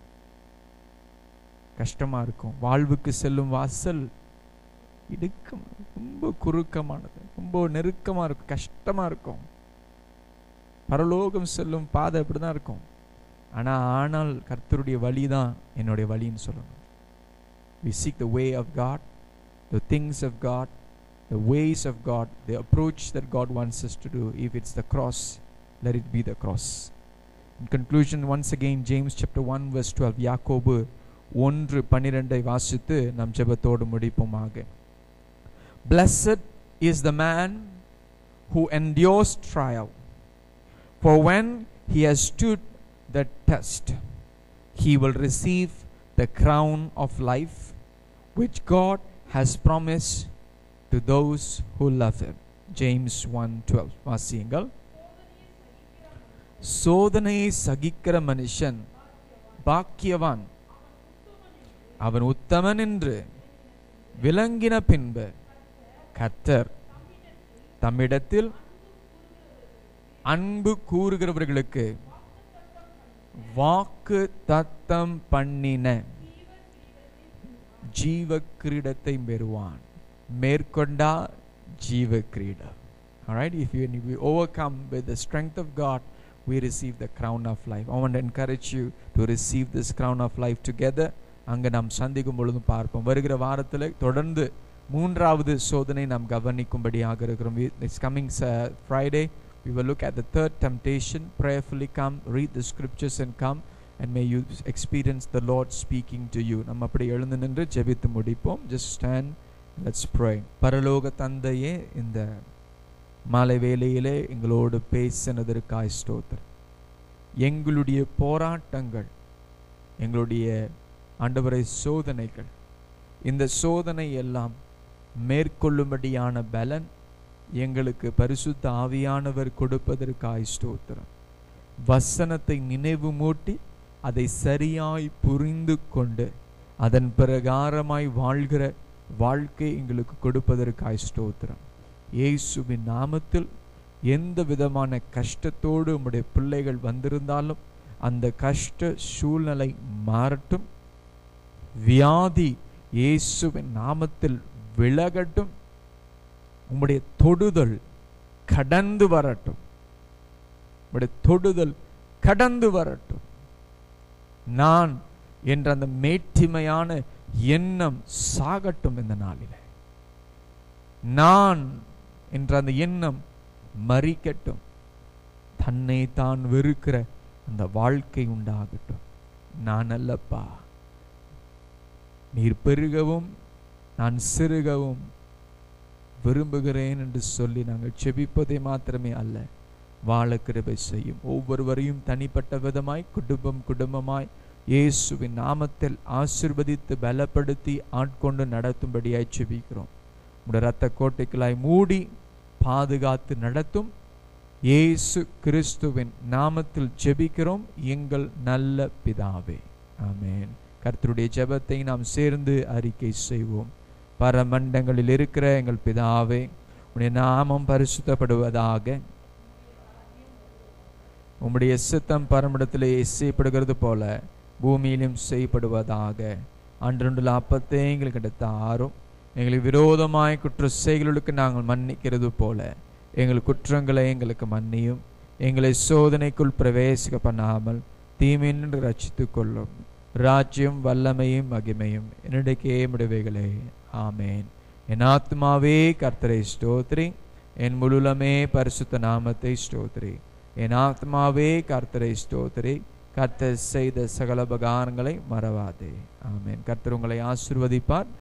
கஷ்டமாக இருக்கும் வாழ்வுக்கு செல்லும் வாசல் இடுக்கம் ரொம்ப குறுக்கமானது ரொம்ப நெருக்கமாக இருக்கும் கஷ்டமாக இருக்கும் பரலோகம் செல்லும் பாதை அப்படி தான் இருக்கும் ஆனால் ஆனால் கர்த்தருடைய வழி தான் என்னுடைய வழின்னு சொல்லணும் we seek the way of God the things of God the ways of God, the approach that God wants us to do. If it's the cross, let it be the cross. In conclusion, once again, James chapter 1, verse 12, யாக்கோபு ஒன்று பன்னிரெண்டை வாசித்து நம் ஜெபத்தோடு முடிப்போமாக Blessed is the man who endures trial, for when he has stood the test, he will receive the crown of life which God has promised to those who love him. James 1:12 வாசியுங்கள் சோதனையை சகிக்கிற மனுஷன் பாக்கியவான் அவன் உத்தமன் என்று விளங்கின பின்பு கர்த்தர் தம்மிடத்தில் அன்பு கூறுகிறவர்களுக்கு வாக்கு தத்தம் பண்ணின ஜீவ கிரீடத்தை பெறுவான் மேற்கொண்டா ஜீவ கிரீடம் alright if you if we overcome with the strength of God we receive the crown of life I want to encourage you to receive this crown of life together அங்கே நாம் சந்திக்கும் பொழுதும் பார்ப்போம் வருகிற வாரத்தில் தொடர்ந்து மூன்றாவது சோதனை நாம் கவனிக்கும்படியாக இருக்கிறோம் it's coming Friday we will look at the third temptation prayerfully come read the scriptures and come and may you experience the Lord speaking to you நம்ம அப்படி எழுந்து நின்று ஜெபித்து முடிப்போம் just stand let's pray பரலோக தந்தையே இந்த மாலை வேளையிலே எங்களோடு பேசினதற்காய் ஸ்தோத்திரம் எங்களுடைய போராட்டங்கள் எங்களுடைய ஆண்டவரை சோதனைகள் இந்த சோதனை எல்லாம் மேற்கொள்ளும்படியான பலன் எங்களுக்கு பரிசுத்த ஆவியானவர் கொடுப்பதற்காய் ஸ்தோத்திரம் வசனத்தை நினைவு மூட்டி அதை சரியாய் புரிந்து கொண்டு அதன் பிரகாரமாய் வாழ்கிற வாழ்க்கை எங்களுக்கு கொடுப்பதற்காய் ஸ்தோத்திரம் இயேசுவின் நாமத்தில் எந்த விதமான கஷ்டத்தோடு உம்முடைய பிள்ளைகள் வந்திருந்தாலும் அந்த கஷ்ட சூழ்நிலை மாறட்டும் வியாதி இயேசுவின் நாமத்தில் விலகட்டும் உம்முடைய தொடுதல் கடந்து வரட்டும் உம்முடைய தொடுதல் கடந்து வரட்டும் நான் என்ற அந்த மேட்டிமையான எண்ணம் சாகட்டும் இந்த நாளில் நான் என்ற அந்த எண்ணம் மறிக்கட்டும் தன்னை தான் வெறுக்கிற அந்த வாழ்க்கை உண்டாகட்டும் நான் அல்லப்பா நீர் பெருகவும் நான் சிறுகவும் விரும்புகிறேன் என்று சொல்லி நாங்கள் செபிப்பதை மாத்திரமே அல்ல வாழ கிருபை செய்யும் ஒவ்வொருவரையும் தனிப்பட்ட விதமாய் குடும்பம் குடும்பமாய் இயேசுவின் நாமத்தில் ஆசிர்வதித்து பலப்படுத்தி ஆட்கொண்டு நடத்தும்படியாய் செபிக்கிறோம் உடைய இரத்த கோட்டைகளாய் மூடி பாதுகாத்து நடத்தும் இயேசு கிறிஸ்துவின் நாமத்தில் ஜெபிக்கிறோம் எங்கள் நல்ல பிதாவே ஆமென் கர்த்தருடைய ஜெபத்தை நாம் சேர்ந்து அறிக்கை செய்வோம் பரமண்டங்களில் இருக்கிற எங்கள் பிதாவே உடைய நாமம் பரிசுத்தப்படுவதாக உம்முடைய சித்தம் பரமிடத்திலே செய்யப்படுகிறது போல பூமியிலும் செய்யப்படுவதாக அன்றொன்றுல அப்பத்தை எங்களுக்கு எடுத்த ஆறும் எங்களுக்கு விரோதமாய் குற்ற செய்களுக்கு நாங்கள் மன்னிக்கிறது போல எங்கள் குற்றங்களை எங்களுக்கு மன்னியும் எங்களை சோதனைக்குள் பிரவேசிக்க பண்ணாமல் தீமையின்றி ரட்சித்துக் கொள்ளும் ராஜ்யம் வல்லமையும் மகிமையும் என்னிடைக்கே முடிவைகளே ஆமேன் என் ஆத்மாவே கர்த்தரை ஸ்தோத்ரி என் முழுலமே பரிசுத்த நாமத்தை ஸ்தோத்ரி என் ஆத்மாவே கர்த்தரை ஸ்தோத்ரி கர்த்தர் செய்த சகல பகாரங்களை மறவாதே ஆமேன் கர்த்தர் உங்களை ஆசிர்வதிப்பார்